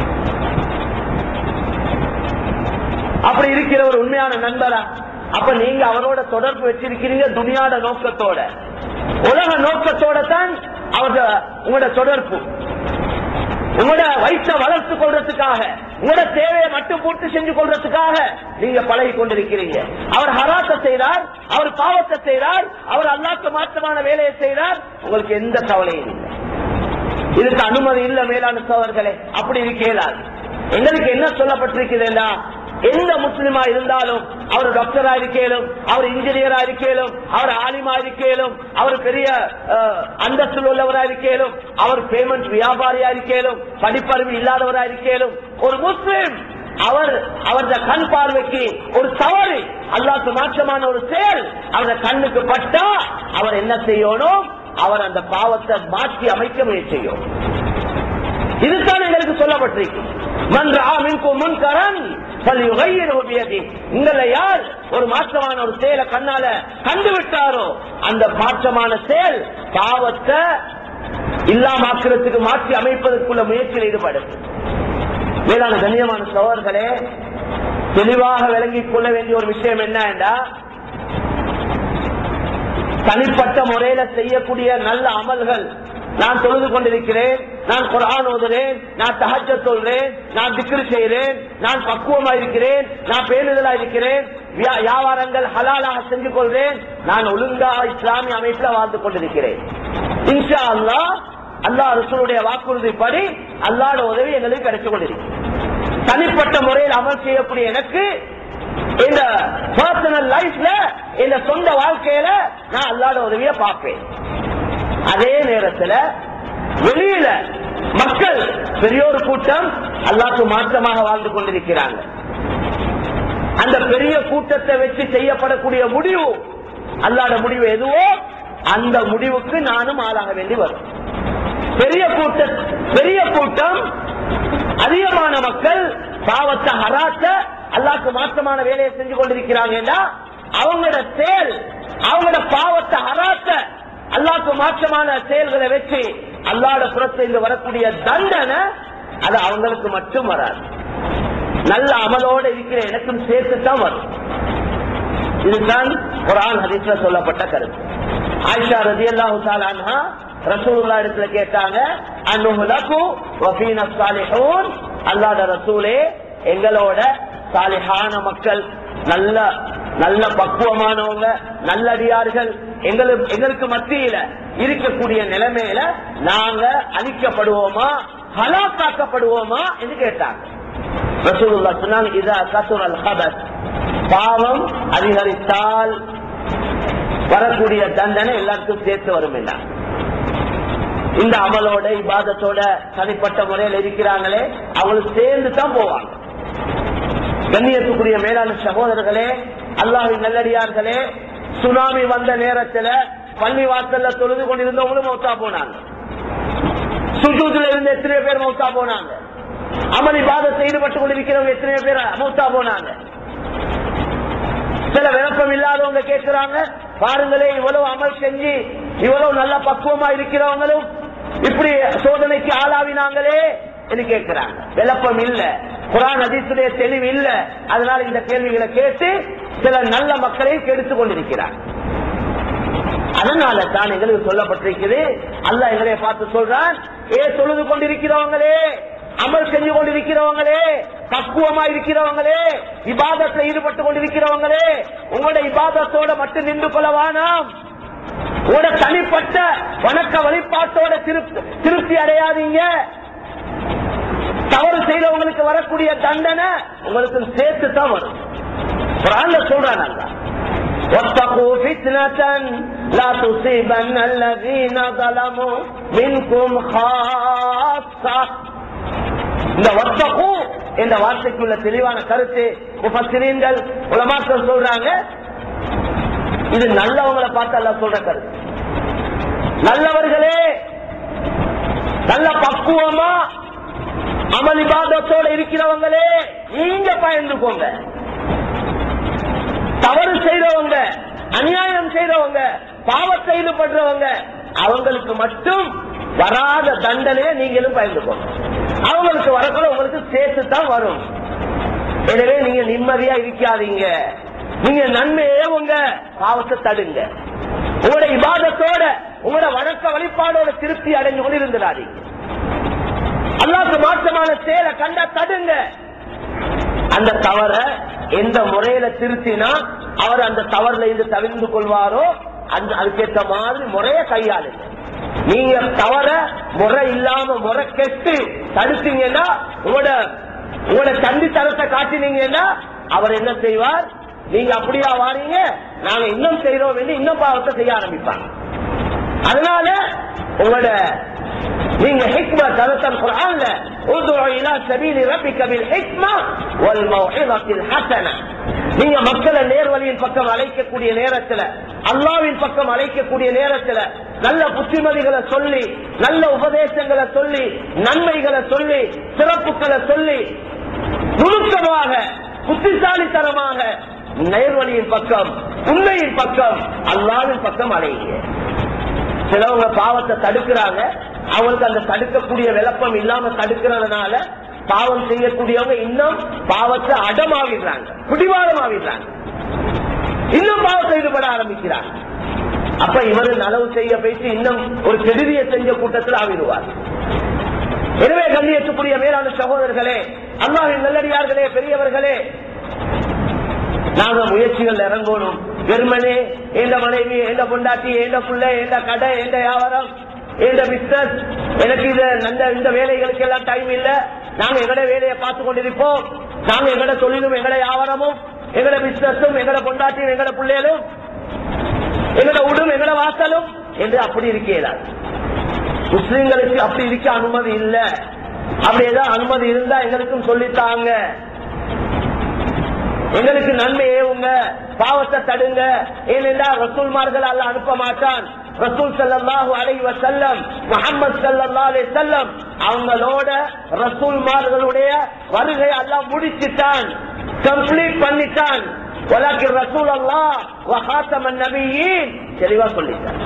அப்படி இருக்கிற ஒரு உண்மையான நண்பரா அப்ப நீங்க அவரோட தொடர்பு வச்சிருக்கிறீங்க துணியாட நோக்கத்தோட உலக நோக்கத்தோட தான் அவரோட உங்களோட தொடர்பு உங்களோட வயிற்ற வளர்த்து கொள்றதுக்காக உங்களோட தேவையை மட்டும் பூர்த்தி செஞ்சு கொள்றதுக்காக நீங்க பழகி கொண்டிருக்கிறீங்க அவர் ஹராத்த செய்றார் அவர் பாவத்தை செய்றார் அவர் அல்லாக்கு மாற்றமான வேலையை செய்றார் உங்களுக்கு எந்த கவலையும் இல்லை இதுக்கு அனுமதி இல்ல மேலான சோழர்களே அப்படி இருக்கேலாது எங்களுக்கு என்ன சொல்லப்பட்டிருக்கிறதுனா எந்த முஸ்லிமா இருந்தாலும் அவர் டாக்டரா இருக்கேலும் அவர் இன்ஜினியரா இருக்கேலும் அவர் ஆலிமா இருக்கேலும் அவர் பெரிய அஹ், அந்தஸ்தில் உள்ளவரா இருக்கேலும் அவர் பேமெண்ட் வியாபாரியா இருக்கேலும் படிப்பறிவு இல்லாதவரா இருக்கேலும் ஒரு முஸ்லிம் அவர் அவரது கண் பார்வைக்கு ஒரு தவறு அல்லாக்கு மாற்றமான ஒரு செயல் அவரது கண்ணுக்கு பட்டா அவர் என்ன செய்யணும் அவர் அந்த பாவத்தை மாற்றி அமைக்க முயற்சி செய்யும் இதுதான் எங்களுக்கு சொல்லப்பட்டிருக்கு மன் ரஆ மின்கும் முன்கரன் فليغيره بيده உங்களை யார் ஒரு மாற்றமான ஒரு செயலை கண்ணால கண்டு விட்டாரோ அந்த மாற்றமான செயல் பாவத்தை இல்லாமாக்குறதுக்கு மாற்றி அமைப்பதற்குள்ள முயற்சியில் ஈடுபடும் மேலான கண்ணியமான சோழர்களே தெளிவாக விளங்கிக் கொள்ள வேண்டிய ஒரு விஷயம் என்ன என்றா தனிப்பட்ட முறையில செய்யக்கூடிய நல்ல அமல்கள் நான் தொழுது கொண்டிருக்கிறேன் நான் குரான் ஓதுறேன் நான் தஹஜ சொல்றேன் நான் திக்ரு செய்கிறேன் நான் பக்குவமா இருக்கிறேன் நான் பேணுதலா இருக்கிறேன் வியா- வியாபாரங்கள் ஹலாலாக செஞ்சு கொள்றேன் நான் ஒழுங்கா இஸ்லாமிய அமைப்புல வாழ்ந்து கொண்டிருக்கிறேன் இன்ஷா அல்லாஹ் அல்லாஹ் ரசூலுடைய வாக்குறுதிப்படி அல்லாஹ்வோட உதவி எங்களுக்கு கிடைச்சு கொண்டிருக்கு தனிப்பட்ட முறையில் அமல் செய்யக்கூடிய எனக்கு இந்த பர்சனல் லைஃப்ல இந்த சொந்த வாழ்க்கையில நான் அல்லாட உதவிய பார்ப்பேன் அதே நேரத்துல வெளியில மக்கள் பெரிய ஒரு கூட்டம் அல்லாக்கு மாற்றமாக வாழ்ந்து கொண்டிருக்கிறாங்க அந்த பெரிய கூட்டத்தை வச்சு செய்யப்படக்கூடிய முடிவு அல்லாட முடிவு எதுவோ அந்த முடிவுக்கு நானும் ஆளாக வேண்டி வரும் பெரிய கூட்ட பெரிய கூட்டம் அதிகமான மக்கள் பாவத்தை ஹராத்த அல்லாக்கு மாற்றமான வேலையை செஞ்சு கொண்டிருக்கிறாங்கன்னா அவங்களோட செயல் அவங்களோட பாவத்தை ஹராத்த அல்லாக்கு மாற்றமான செயல்களை வச்சு அல்லாட புறத்திலிருந்து வரக்கூடிய தண்டனை அது அவங்களுக்கு மட்டும் வராது நல்ல அமலோட இருக்கிற எனக்கும் சேர்த்து தான் வரும் இதுதான் குரான் ஹதீஸ்ல சொல்லப்பட்ட கருத்து ஆயிஷா ரதியல்லாஹு தஆலா அன்ஹா ரசூலுல்லாஹ் இடத்துல கேட்டாங்க அன்னுஹுலகு வஃபீன ஸாலிஹூன் அல்லாஹ்வுடைய ரசூலே எங்களோட சாலிஹான மக்கள் நல்ல நல்ல பக்குவமானவங்க நல்லடியார்கள் எங்களுக்கு எங்களுக்கு மத்தியில இருக்கக்கூடிய நிலைமையில நாங்க அழிக்கப்படுவோமா ஹலாக்காக்கப்படுவோமா என்று கேட்டாங்க ரசூலுல்லாஹ் சொன்னாங்க இதா கசுரல் ஹபஸ் பாவம் அதிகரித்தால் வரக்கூடிய தண்டனை எல்லாருக்கும் சேர்த்து வரும் என்றார் இந்த அமலோட இபாதத்தோட தனிப்பட்ட முறையில் இருக்கிறாங்களே அவங்களுக்கு சேர்ந்து தான் போவாங்க கண்ணியத்துக்குரிய மேலான சகோதரர்களே அல்லாஹின் நல்லடியார்களே சுனாமி வந்த நேரத்துல பள்ளி வாசல்ல தொழுது கொண்டிருந்தவங்களும் மௌத்தா போனாங்க சுஜூதுல இருந்து எத்தனை பேர் மௌத்தா போனாங்க அமளி பாதத்தை ஈடுபட்டு கொண்டிருக்கிறவங்க எத்தனை பேர் மௌத்தா போனாங்க சில விளப்பம் இல்லாதவங்க கேட்கிறாங்க பாருங்களே இவ்வளவு அமல் செஞ்சு இவ்வளவு நல்ல பக்குவமா இருக்கிறவங்களும் இப்படி சோதனைக்கு ஆளாவினாங்களே என்று கேட்கிறாங்க விளப்பம் இல்ல குரான் அதிசுடைய தெளிவு இல்ல அதனால இந்த கேள்விகளை கேட்டு சில நல்ல மக்களை கெடுத்துக் கொண்டிருக்கிறார் அதனால இதனால தான் எங்களுக்கு சொல்லப்பட்டிருக்குது அல்லாஹ் எங்களை பார்த்து சொல்றான் ஏ தொழுது கொண்டிருக்கிறவங்களே அமல் செஞ்சு கொண்டிருக்கிறவங்களே பக்குவமா இருக்கிறவங்களே இபாதத்துல ஈடுபட்டு கொண்டிருக்கிறவங்களே உங்களோட இபாதத்தோட மட்டும் நின்று கொள்ள வேணாம் உங்களோட தனிப்பட்ட வணக்க வழிபாட்டோட திருப்தி திருப்தி அடையாதீங்க தவறு செய்தவங்களுக்கு வரக்கூடிய தண்டனை உங்களுக்கு சேர்த்து தான் வரும் குரான்ல சொல்றான் அல்லாஹ். واتقوا فتنة لا تصيبن الذين ظلموا منكم خاصة இந்த வத்தகு என்ற வார்த்தைக்குள்ள தெளிவான கருத்து முஃபஸ்ஸிரீன்கள் உலமாக்கள் சொல்றாங்க இது நல்லவங்களை பார்த்து அல்லாஹ் சொல்ற கருத்து நல்லவர்களே நல்ல பக்குவமா அமல் இபாதத்தோட இருக்கிறவங்களே நீங்க பயந்துக்கோங்க தவறு செய்றவங்க அநியாயம் செய்றவங்க பாவத்தை ஈடுபடுறவங்க அவங்களுக்கு மட்டும் வராத தண்டனையை நீங்களும் பயந்துக்கோங்க அவங்களுக்கு வரக்குள்ள உங்களுக்கு சேர்த்து தான் வரும் எனவே நீங்க நிம்மதியா இருக்காதீங்க நீங்க நன்மையே உங்க பாவத்தை தடுங்க உங்களோட இபாதத்தோட உங்களோட வணக்க வழிபாடோட திருப்தி அடைஞ்சு கொண்டு இருந்துடாதீங்க அல்லாஹ்க்கு மாற்றமான செயலை கண்டா தடுங்க அந்த தவற எந்த முறையில திருத்தினா அவர் அந்த தவறுல இருந்து தவிர்ந்து கொள்வாரோ அந்த அதுக்கேற்ற மாதிரி முறைய கையாளுங்க நீங்க தவற முறை இல்லாம முறை கெட்டு தடுத்தீங்கன்னா உங்களோட உங்களோட தந்தித்தனத்தை காட்டினீங்கன்னா அவர் என்ன செய்வார் நீங்க அப்படியா வாரீங்க நாங்க இன்னும் செய்யறோம் என்று இன்னும் பாவத்தை செய்ய ஆரம்பிப்பாங்க அதனால உங்களோட நீங்க ஹிக்மா தரத்தல் குர்ஆன்ல உதுஉ இலா சபீலி ரப்பிக பில் ஹிக்மா வல் மௌஇதத்தில் ஹஸனா நீங்க மக்களை நேர்வழியின் பக்கம் அழைக்கக்கூடிய நேரத்துல அல்லாவின் பக்கம் அழைக்கக்கூடிய நேரத்துல நல்ல புத்திமதிகளை சொல்லி நல்ல உபதேசங்களை சொல்லி நன்மைகளை சொல்லி சிறப்புகளை சொல்லி நுணுக்கமாக புத்திசாலித்தனமாக நேர்வழியின் பக்கம் உண்மையின் பக்கம் அல்லாவின் பக்கம் அழைங்க சிலவங்க பாவத்தை தடுக்கிறாங்க அவங்களுக்கு அந்த தடுக்கக்கூடிய விளப்பம் இல்லாம தடுக்கிறதுனால பாவம் செய்யக்கூடியவங்க இன்னும் பாவத்தை அடமாவிடுறாங்க பிடிவாதமாவிடுறாங்க இன்னும் பாவத்தை ஈடுபட ஆரம்பிக்கிறாங்க அப்ப இவரு நலவு செய்ய போயிட்டு இன்னும் ஒரு கெடுதியை செஞ்ச கூட்டத்தில் ஆவிடுவார் எனவே கண்ணியத்துக்குரிய மேலான சகோதரர்களே அல்லாவின் நல்லடியார்களே பெரியவர்களே நாங்க முயற்சிகள் இறங்கணும் வெறுமனே எந்த மனைவி எந்த பொண்டாட்டி எந்த புள்ள எந்த கடை எந்த வியாபாரம் எந்த பிசினஸ் எனக்கு இது இந்த இந்த வேலைகளுக்கு எல்லாம் டைம் இல்ல நாங்க எங்கட வேலையை பார்த்து கொண்டிருப்போம் நாங்க எங்கட தொழிலும் எங்கட வியாபாரமும் எங்கட பிசினஸும் எங்கட பொண்டாட்டியும் எங்கட பிள்ளைகளும் எங்கட உடும் எங்கட வாசலும் என்று அப்படி இருக்கேதான் முஸ்லிம்களுக்கு அப்படி இருக்க அனுமதி இல்ல அப்படி ஏதாவது அனுமதி இருந்தா எங்களுக்கும் சொல்லித்தாங்க எங்களுக்கு நன்மை ஏவுங்க பாவத்தை தடுங்க ஏனென்றா ரசூல்மார்கள் அல்ல அனுப்ப மாட்டான் ரசூல் ஸல்லல்லாஹு அலைஹி வஸல்லம் முஹம்மது ஸல்லல்லாஹு அலைஹி வஸல்லம் அவங்களோட ரசூல்மார்களுடைய வருகை அல்லாஹ் முடிச்சிட்டான் கம்ப்ளீட் பண்ணிட்டான் வலக்கின் ரசூல் அல்லாஹ் வஹாத்தமன் நபியீன் தெளிவா சொல்லிட்டான்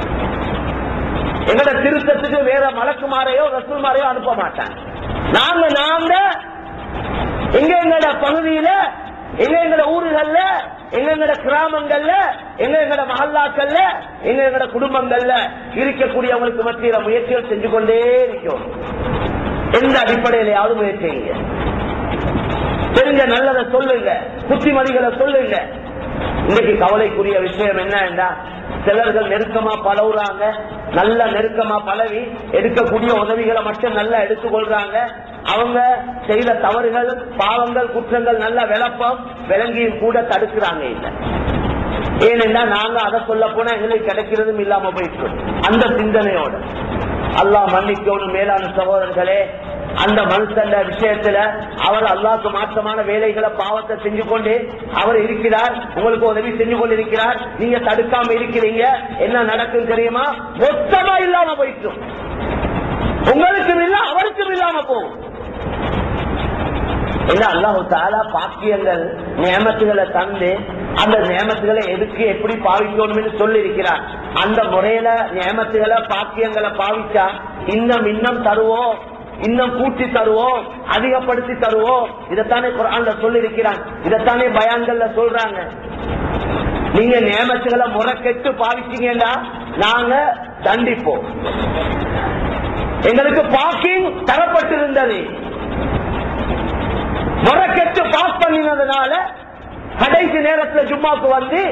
எங்கட திருத்தத்துக்கு வேற மலக்குமாரையோ ரசூல்மாரையோ அனுப்ப மாட்டான் நாங்க நாங்க எங்க எங்கட பகுதியில எங்க எங்கட ஊர்கள்ல எங்க எங்கட கிராமங்கள்ல எங்க எங்கட மஹல்லாக்கள்ல எங்க எங்கட குடும்பங்கள்ல இருக்கக்கூடியவங்களுக்கு மத்தியில முயற்சிகள் செஞ்சு கொண்டே இருக்கும் எந்த அடிப்படையிலையாவது முயற்சி செய்யுங்க தெரிஞ்ச நல்லதை சொல்லுங்க புத்திமதிகளை சொல்லுங்க இன்னைக்கு கவலைக்குரிய விஷயம் என்னன்னா சிலர்கள் நெருக்கமா பழகுறாங்க நல்ல நெருக்கமா பழகி எடுக்கக்கூடிய உதவிகளை மட்டும் நல்லா எடுத்துக்கொள்றாங்க அவங்க செய்த தவறுகள் பாவங்கள் குற்றங்கள் நல்ல விளப்பம் விளங்கியும் கூட தடுக்கிறாங்க இல்ல ஏனென்றா நாங்க அதை சொல்ல போனா எங்களுக்கு கிடைக்கிறதும் இல்லாம போயிட்டு அந்த சிந்தனையோட அல்லாஹ் மன்னிக்கணும் மேலான சகோதரர்களே அந்த மனுஷன் விஷயத்துல அவர் அல்லாஹ்க்கு மாற்றமான வேலைகளை பாவத்தை செஞ்சு கொண்டு அவர் இருக்கிறார் உங்களுக்கு உதவி செஞ்சு கொண்டு இருக்கிறார் நீங்க தடுக்காம இருக்கிறீங்க என்ன நடக்கும் தெரியுமா மொத்தமா இல்லாம போயிட்டு உங்களுக்கும் இல்ல அவருக்கும் இல்லாம போகும் என்ன அல்லாஹு தாலா பாக்கியங்கள் நியமத்துகளை தந்து அந்த நியமத்துகளை எதுக்கு எப்படி பாவிக்கணும்னு சொல்லி இருக்கிறார் அந்த முறையில நியமத்துகளை பாக்கியங்களை பாவிச்சா இன்னும் இன்னும் தருவோம் இன்னும் கூட்டி தருவோம் அதிகப்படுத்தி தருவோம் இதைத்தானே குரான்ல சொல்லி இருக்கிறான் இதைத்தானே பயான்கள்ல சொல்றாங்க நீங்க நியமத்துகளை முறைக்கெட்டு பாவிச்சீங்கன்னா நாங்க தண்டிப்போம் எங்களுக்கு பார்க்கிங் தரப்பட்டிருந்தது முறைக்கெட்டு பாஸ் பண்ணினதுனால கடைசி நேரத்துல ஜும்மாக்கு வந்து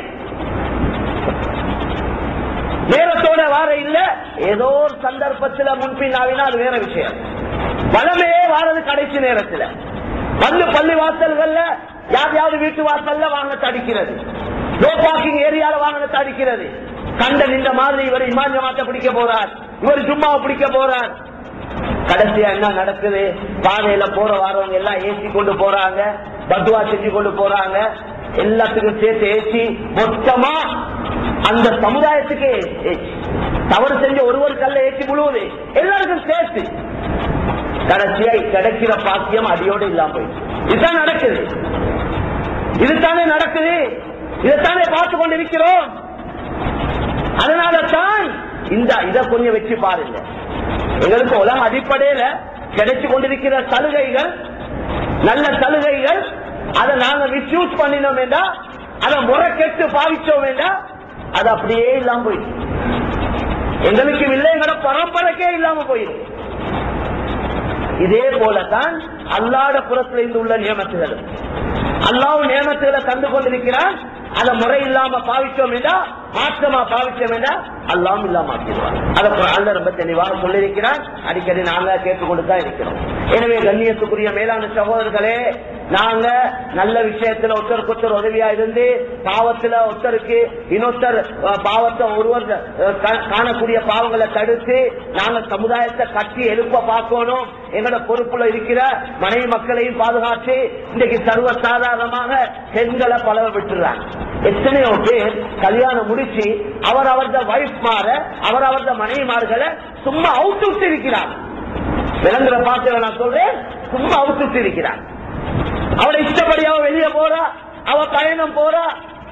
நேரத்தோட வார இல்ல ஏதோ ஒரு சந்தர்ப்பத்துல முன்பின் ஆவினா அது வேற விஷயம் வளமே வாரது கடைசி நேரத்துல வந்து பள்ளி வாசல்கள்ல யாரையாவது வீட்டு வாசல்ல வாகனத்தை அடிக்கிறது நோ பார்க்கிங் ஏரியால வாகனத்தை அடிக்கிறது கண்ட நின்ற மாதிரி இவர் இமான் ஜமாத்தை பிடிக்க போறார் இவர் ஜும்மாவை பிடிக்க போறார் கடைசியா என்ன நடக்குது பாதையில போற வாரவங்க எல்லாம் ஏசி கொண்டு போறாங்க பத்துவா செஞ்சு கொண்டு போறாங்க எல்லாத்துக்கும் சேர்த்து ஏசி மொத்தமா அந்த சமுதாயத்துக்கு ஏசி தவறு செஞ்ச ஒருவர் கல்ல ஏசி முழுவது எல்லாருக்கும் சேர்த்து கடைசியா கிடைக்கிற பாக்கியம் அடியோடு இல்லாம போயிடுச்சு இதுதான் நடக்குது இதுதானே நடக்குது இதைத்தானே பார்த்து கொண்டிருக்கிறோம் அதனால தான் இந்த இத கொஞ்சம் வச்சு பாருங்க எங்களுக்கு உலக அடிப்படையில கிடைச்சு கொண்டிருக்கிற சலுகைகள் நல்ல சலுகைகள் அதை நாங்க மிஸ்யூஸ் பண்ணினோம் வேண்டா அதை முறை கெட்டு பாவிச்சோம் வேண்டா அது அப்படியே இல்லாம போயிடுச்சு எங்களுக்கு இல்லை எங்களோட பரம்பரைக்கே இல்லாம போயிடுது இதே போலதான் அல்லாட புறத்துல இருந்து உள்ள நியமத்துகள் அல்லாவும் நியமத்துகளை தந்து கொண்டிருக்கிறான் அதை முறை இல்லாம பாவிச்சோம் என்றா மாற்றமா பாவிச்சோம் என்றா அல்லாம் இல்லாம ஆக்கிடுவான் அதை அல்ல ரொம்ப தெளிவாக சொல்லியிருக்கிறான் அடிக்கடி நாங்க கேட்டுக்கொண்டு தான் இருக்கிறோம் எனவே கண்ணியத்துக்குரிய மேலான சகோதரர்களே நாங்க நல்ல விஷயத்துல ஒருத்தருக்கு ஒருத்தர் உதவியா இருந்து பாவத்துல ஒருத்தருக்கு இன்னொருத்தர் அஹ், பாவத்தை ஒருவர் அஹ், கா- காணக்கூடிய பாவங்களை தடுத்து நாங்க சமுதாயத்தை கட்டி எழுப்ப பார்க்கணும் எங்களோட பொறுப்புல இருக்கிற மனைவி மக்களையும் பாதுகாத்து இன்றைக்கு சர்வ சாதாரணமாக பெண்களை பலவ விட்டுறாங்க எத்தனையோ பேர் கல்யாணம் முடிச்சு அவர் அவரது வைஃப் மாற அவர் அவரது மனைவிமார்களை சும்மா அவுத்து விட்டு இருக்கிறார் விளங்குற பார்த்து நான் சொல்றேன் சும்மா அவுத்து விட்டு இருக்கிறார் அவளை இஷ்டப்படி அவ வெளியே போறா அவ பயணம் போறா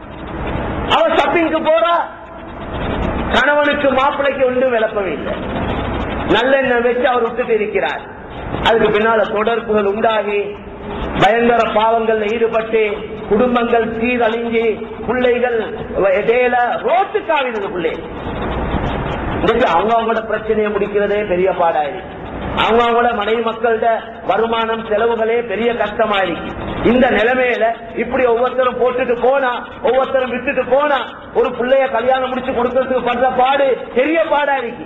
அவ ஷாப்பிங்க்கு போறா கணவனுக்கு மாப்பிளைக்கு ஒன்றும் விளப்பவே இல்லை நல்லெண்ணெய் வச்சு அவர் விட்டுட்டு இருக்கிறார் அதுக்கு பின்னால தொடர்புகள் உண்டாகி பயங்கர பாவங்கள்ல ஈடுபட்டு குடும்பங்கள் சீரழிஞ்சு பிள்ளைகள் இடையில ரோட்டுக்காவினது பிள்ளை இன்னைக்கு அவங்க அவங்களோட பிரச்சனையை முடிக்கிறதே பெரிய பாடாயிருக்கு அவங்க அவங்களோட மனைவி மக்களோட வருமானம் செலவுகளே பெரிய கஷ்டமாயிருக்கு இந்த நிலைமையில இப்படி ஒவ்வொருத்தரும் போட்டுட்டு போனா ஒவ்வொருத்தரும் விட்டுட்டு போனா ஒரு பிள்ளைய கல்யாணம் முடிச்சு கொடுக்கறதுக்கு பண்ற பாடு பெரிய பாடா இருக்கு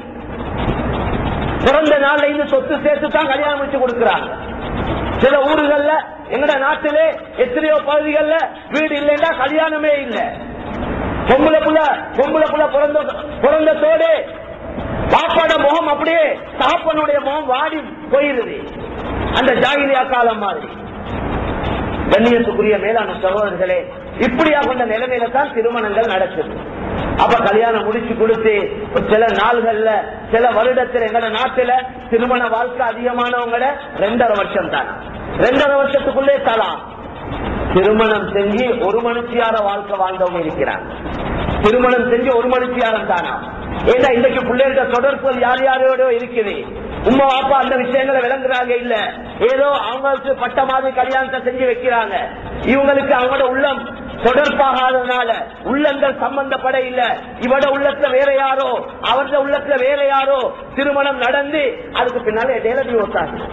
பிறந்த நாள்ல இருந்து சொத்து சேர்த்து தான் கல்யாணம் முடிச்சு கொடுக்கறாங்க சில ஊர்கள்ல எங்கட நாட்டிலே எத்தனையோ பகுதிகள்ல வீடு இல்லைன்னா கல்யாணமே இல்ல பொம்பளை புள்ள பொம்பளை புள்ள பிறந்த பிறந்தத்தோடு பாப்பாட முகம் அப்படியே சாப்பனுடைய முகம் வாடி போயிருது அந்த ஜாகிலியா காலம் மாதிரி கண்ணியத்துக்குரிய மேலான சகோதரர்களே இப்படியா கொண்ட நிலைமையில தான் திருமணங்கள் நடக்குது அப்ப கல்யாணம் முடிச்சு கொடுத்து சில நாள்கள்ல சில வருடத்துல எங்கட நாட்டுல திருமண வாழ்க்கை அதிகமானவங்கள ரெண்டரை வருஷம் தான் ரெண்டரை வருஷத்துக்குள்ளே தலாம் திருமணம் செஞ்சு ஒரு மனுஷியார வாழ்க்கை வாழ்ந்தவங்க இருக்கிறாங்க திருமணம் செஞ்சு ஒரு மனுஷியாரம் தானா ஏன்னா இன்னைக்கு பிள்ளைகள தொடர்புகள் யார் யாரோட இருக்குது உமா அப்பா அந்த விஷயங்களை விளங்குறாங்க இல்ல ஏதோ அவங்களுக்கு பட்ட மாதிரி கல்யாணத்தை செஞ்சு வைக்கிறாங்க இவங்களுக்கு அவங்களோட உள்ளம் தொடர்பாகாதனால உள்ளங்கள் சம்பந்தப்பட இல்ல இவட உள்ளத்துல வேற யாரோ அவரது உள்ளத்துல வேற யாரோ திருமணம் நடந்து அதுக்கு பின்னால இடையில divorce ஆகுது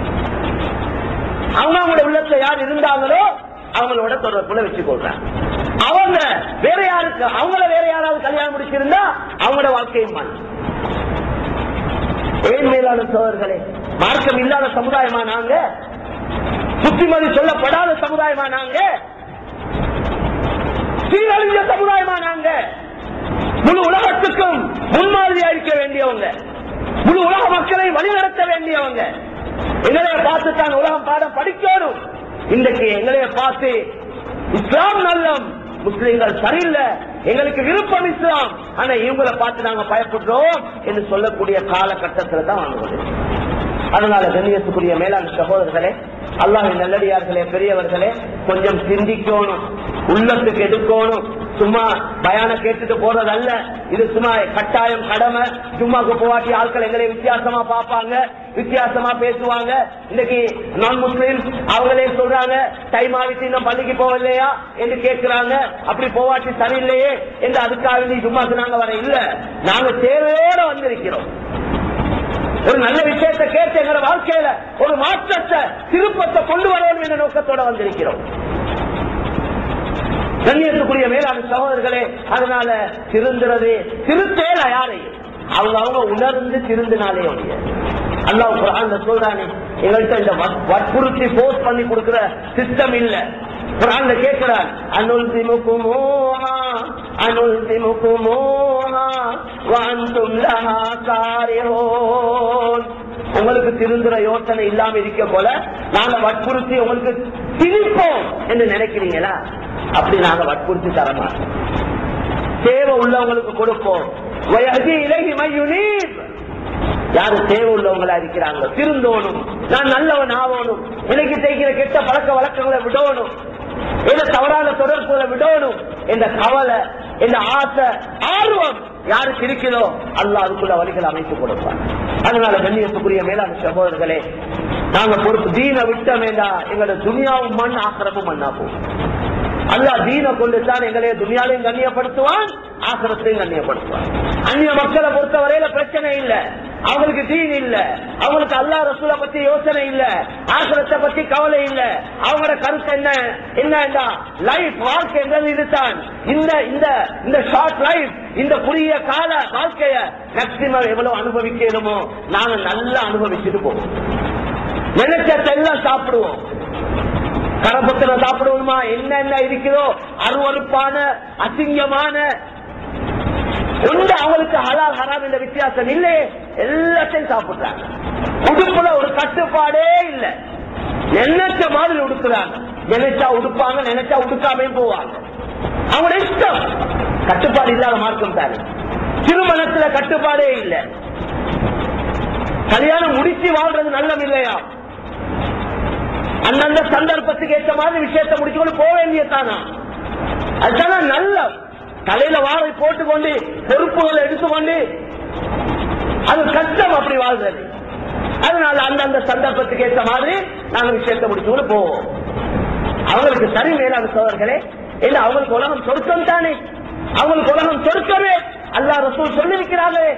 அவங்க அவங்களோட உள்ளத்துல யார் இருந்தாங்களோ அவங்களோட தொடர்புல வச்சுக்கொள்றாங்க அவங்க வேற யாருக்கு அவங்கள வேற யாராவது கல்யாணம் முடிச்சிருந்தா அவங்களோட வாழ்க்கையும் மாறி ஏன் மேலான சோதர்களே மார்க்கம் இல்லாத சமுதாயமா நாங்க புத்திமதி சொல்லப்படாத சமுதாயமா நாங்க சீரழிஞ்ச சமுதாயமா நாங்க முழு உலகத்துக்கும் முன்மாதிரியா இருக்க வேண்டியவங்க முழு உலக மக்களை வழிநடத்த வேண்டியவங்க எங்களைய பார்த்து தான் உலகம் பாடம் படிக்கணும் இன்றைக்கு எங்களைய பார்த்து இஸ்லாம் நல்லம் முஸ்லிம்கள் சரியில்லை எங்களுக்கு விருப்பம் இஸ்லாம் ஆனா இவங்களை பார்த்து நாங்க பயப்படுறோம் என்று சொல்லக்கூடிய காலகட்டத்தில் தான் வாங்க அதனால கண்ணியத்துக்குரிய மேலாண் சகோதரர்களே அல்லாஹின் நல்லடியார்களே பெரியவர்களே கொஞ்சம் சிந்திக்கணும் உள்ளத்துக்கு எடுக்கணும் சும்மா பயான கேட்டுட்டு போறது அல்ல இது சும்மா கட்டாயம் கடமை சும்மாக்கு போவாட்டி ஆட்கள் எங்களை வித்தியாசமா பார்ப்பாங்க வித்தியாசமா பேசுவாங்க இன்னைக்கு நான் முஸ்லீம் அவங்களே சொல்றாங்க டைம் ஆகிட்டு இன்னும் பள்ளிக்கு போகலையா என்று கேட்கிறாங்க அப்படி போவாட்டி சரியில்லையே என்று அதுக்காக நீ சும்மா நாங்க வர இல்ல நாங்க தேவையோட வந்திருக்கிறோம் ஒரு நல்ல விஷயத்தை கேட்டு எங்க வாழ்க்கையில ஒரு மாற்றத்தை திருப்பத்தை கொண்டு வர வேண்டும் என்ற நோக்கத்தோட வந்திருக்கிறோம் கண்ணியத்துக்குரிய மேலான சகோதரர்களே அதனால திருந்துறது திருத்தேல யாரையும் அவங்க அவங்க உணர்ந்து திருந்தினாலே ஒழிய அல்லாஹ் குரான்ல சொல்றானே எங்கள்கிட்ட இந்த வற்- வற்புறுத்தி போஸ்ட் பண்ணி கொடுக்கிற சிஸ்டம் இல்ல குரான்ல கேட்கிறான் அனுல் திமுகுமோஹா அனுல் திமுகுமோஹா வாந்தும் லஹா காரிஹோன் உங்களுக்கு திருந்துற யோசனை இல்லாம இருக்க போல நாங்க வற்புறுத்தி உங்களுக்கு திணிப்போம் என்று நினைக்கிறீங்களா அப்படி நாங்க வற்புறுத்தி தரமாட்டோம் தேவை உள்ளவங்களுக்கு கொடுப்போம் வயதி இலகி மையுனீர் யாரு தேவை உள்ளவங்களா இருக்கிறாங்க திருந்தோணும் நான் நல்லவன் ஆகணும் எனக்கு செய்கிற கெட்ட பழக்க வழக்கங்களை விடணும் எந்த தவறான தொடர்புகளை விடணும் என்ற கவலை என்ற ஆசை ஆர்வம் யாருக்கு இருக்கிறதோ அல்லாஹ் அதுக்குள்ள வழிகளை அமைத்து கொடுப்பார் அதனால கண்ணியத்துக்குரிய மேலான சகோதரர்களே நாங்க பொறுப்பு தீன விட்டமேண்டா எங்களோட துனியாவும் மண் ஆக்கிரமும் மண்ணா போகும் அல்லாஹ் தீன கொண்டு தான் எங்களைய துனியாலையும் கண்ணியப்படுத்துவான் ஆசிரத்தையும் கண்ணியப்படுத்துவான் அந்நிய மக்களை பொறுத்த வரையில பிரச்சனை இல்ல அவங்களுக்கு தீன் இல்ல அவங்களுக்கு அல்லா ரசூலை பத்தி யோசனை இல்ல ஆசிரத்தை பத்தி கவலை இல்ல அவங்களோட கருத்து என்ன என்ன லைஃப் வாழ்க்கை என்றது இதுதான் இந்த இந்த இந்த ஷார்ட் லைஃப் இந்த குறுகிய கால வாழ்க்கைய மேக்சிமம் எவ்வளவு அனுபவிக்கணுமோ நாங்க நல்லா அனுபவிச்சுட்டு போவோம் நினைச்சதெல்லாம் சாப்பிடுவோம் கரபத்திர சாப்பிடுவோமா என்னென்ன இருக்கிறதோ அருவறுப்பான அசிங்கமான ஒன்று அவங்களுக்கு ஹலால் ஹராம் என்ற வித்தியாசம் இல்லையே எல்லாத்தையும் சாப்பிடுறாங்க உடுப்புல ஒரு கட்டுப்பாடே இல்ல நினைச்ச மாதிரி உடுக்குறாங்க நினைச்சா உடுப்பாங்க நினைச்சா உடுக்காமே போவாங்க அவங்களோட இஷ்டம் கட்டுப்பாடு இல்லாத மார்க்கம் தானே திருமணத்துல கட்டுப்பாடே இல்லை கல்யாணம் முடிச்சு வாழ்றது நல்லம் இல்லையா அந்தந்த சந்தர்ப்பத்துக்கு ஏற்ற மாதிரி விஷயத்தை முடிச்சுக்கொண்டு போக வேண்டியதானா அதுதான் நல்ல தலையில வாழை போட்டுக்கொண்டு பொறுப்புகளை எடுத்துக்கொண்டு அது கஷ்டம் அப்படி வாழ்றது அதனால அந்தந்த சந்தர்ப்பத்துக்கு ஏற்ற மாதிரி நாங்க விஷயத்தை முடிச்சுக்கொண்டு போவோம் அவங்களுக்கு சரி மேலான சோழர்களே இல்ல அவங்களுக்கு உலகம் சொர்க்கம் தானே அவங்களுக்கு உலகம் சொர்க்கமே அல்லாஹ் ரசூல் சொல்லியிருக்கிறார்களே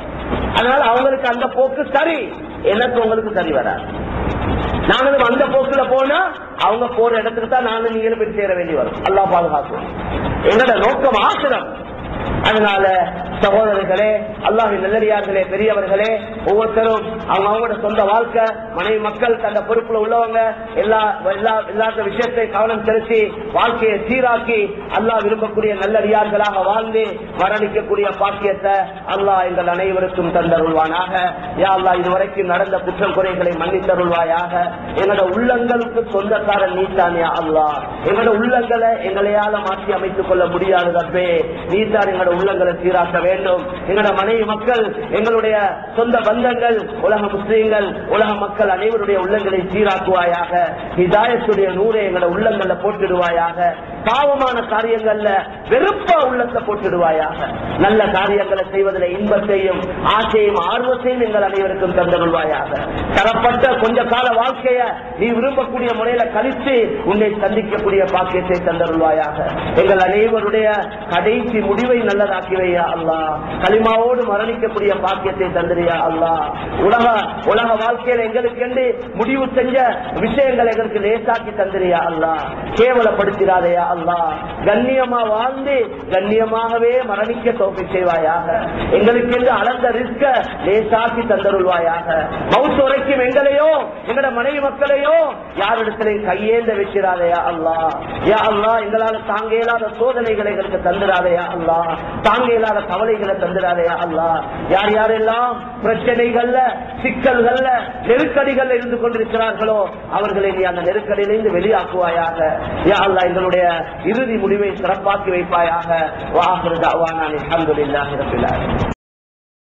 அதனால அவங்களுக்கு அந்த போக்கு சரி எனக்கு உங்களுக்கு சரி வராது நாங்களும் அந்த போக்குல போனா அவங்க போற இடத்துக்கு தான் நானும் நீங்களும் போய் சேர வேண்டி வரும் அல்லாஹ் பாதுகாக்கும் எங்களோட நோக்கம் ஆசிரம் அதனால சகோதரர்களே அல்லாஹின் நல்லடியார்களே பெரியவர்களே ஒவ்வொருத்தரும் அவங்க அவங்களோட சொந்த வாழ்க்கை மனைவி மக்கள் தந்த பொறுப்புல உள்ளவங்க எல்லா எல்லா எல்லா விஷயத்தை கவனம் செலுத்தி வாழ்க்கையை சீராக்கி அல்லாஹ் விரும்பக்கூடிய நல்லடியார்களாக வாழ்ந்து மரணிக்கக்கூடிய பாக்கியத்தை அல்லாஹ் எங்கள் அனைவருக்கும் தந்தருள்வானாக யா அல்லாஹ் இதுவரைக்கும் நடந்த குற்றம் குறைகளை மன்னித்தருள்வாயாக எங்களோட உள்ளங்களுக்கு சொந்தக்காரன் நீத்தான் யா அல்லாஹ் எங்களோட உள்ளங்களை எங்களையால மாற்றி அமைத்துக் கொள்ள முடியாது ரப்பே நீதான் எங்களோட உள்ளங்களை சீராக்க வேண்டும் எங்களோட மனைவி மக்கள் எங்களுடைய சொந்த பந்தங்கள் உலக முஸ்லீம்கள் உலக மக்கள் அனைவருடைய உள்ளங்களை சீராக்குவாயாக ஹிதாயத்துடைய நூரை எங்களோட உள்ளங்கள்ல போட்டுடுவாயாக பாவமான காரியங்கள்ல வெறுப்பா உள்ளத்தை போட்டுடுவாயாக நல்ல காரியங்களை செய்வதில் இன்பத்தையும் ஆசையும் ஆர்வத்தையும் எங்கள் அனைவருக்கும் தந்தருள்வாயாக தரப்பட்ட கொஞ்ச கால வாழ்க்கைய நீ விரும்பக்கூடிய முறையில கழித்து உன்னை சந்திக்கக்கூடிய பாக்கியத்தை தந்தருள்வாயாக எங்கள் அனைவருடைய கடைசி முடிவை நல்லதாக்கிவையா அல்லா களிமாவோடு மரணிக்கக்கூடிய பாக்கியத்தை தந்திரியா அல்லா உலக உலக வாழ்க்கையில எங்களுக்கு என்று முடிவு செஞ்ச விஷயங்களை எங்களுக்கு லேசாக்கி தந்திரியா அல்லா கேவலப்படுத்திடாதையா அல்லா கண்ணியமா வாழ்ந்து கண்ணியமாகவே மரணிக்க தோப்பி செய்வாயாக எங்களுக்கு என்று அளந்த ரிஸ்க லேசாக்கி தந்தருள்வாயாக மவுத்து வரைக்கும் எங்களையோ எங்களோட மனைவி மக்களையோ யாரிடத்திலையும் கையேந்த வச்சிடாதையா அல்லா யா அல்லா எங்களால தாங்க இயலாத சோதனைகளை எங்களுக்கு தந்துடாதையா அல்லா தாங்க இயலாத கவலைகளை தந்துடாதையா அல்லா யார் யாரெல்லாம் பிரச்சனைகள்ல சிக்கல்கள்ல நெருக்கடிகள்ல இருந்து கொண்டிருக்கிறார்களோ அவர்களை நீ அந்த நெருக்கடியிலிருந்து வெளியாக்குவாயாக யா அல்லா எங்களுடைய இறுதி முடிவை சிறப்பாக்கி வைப்பாயாக வாஹிரு தாவானா அல்ஹம்துலில்லாஹி ரப்பில் ஆலமீன்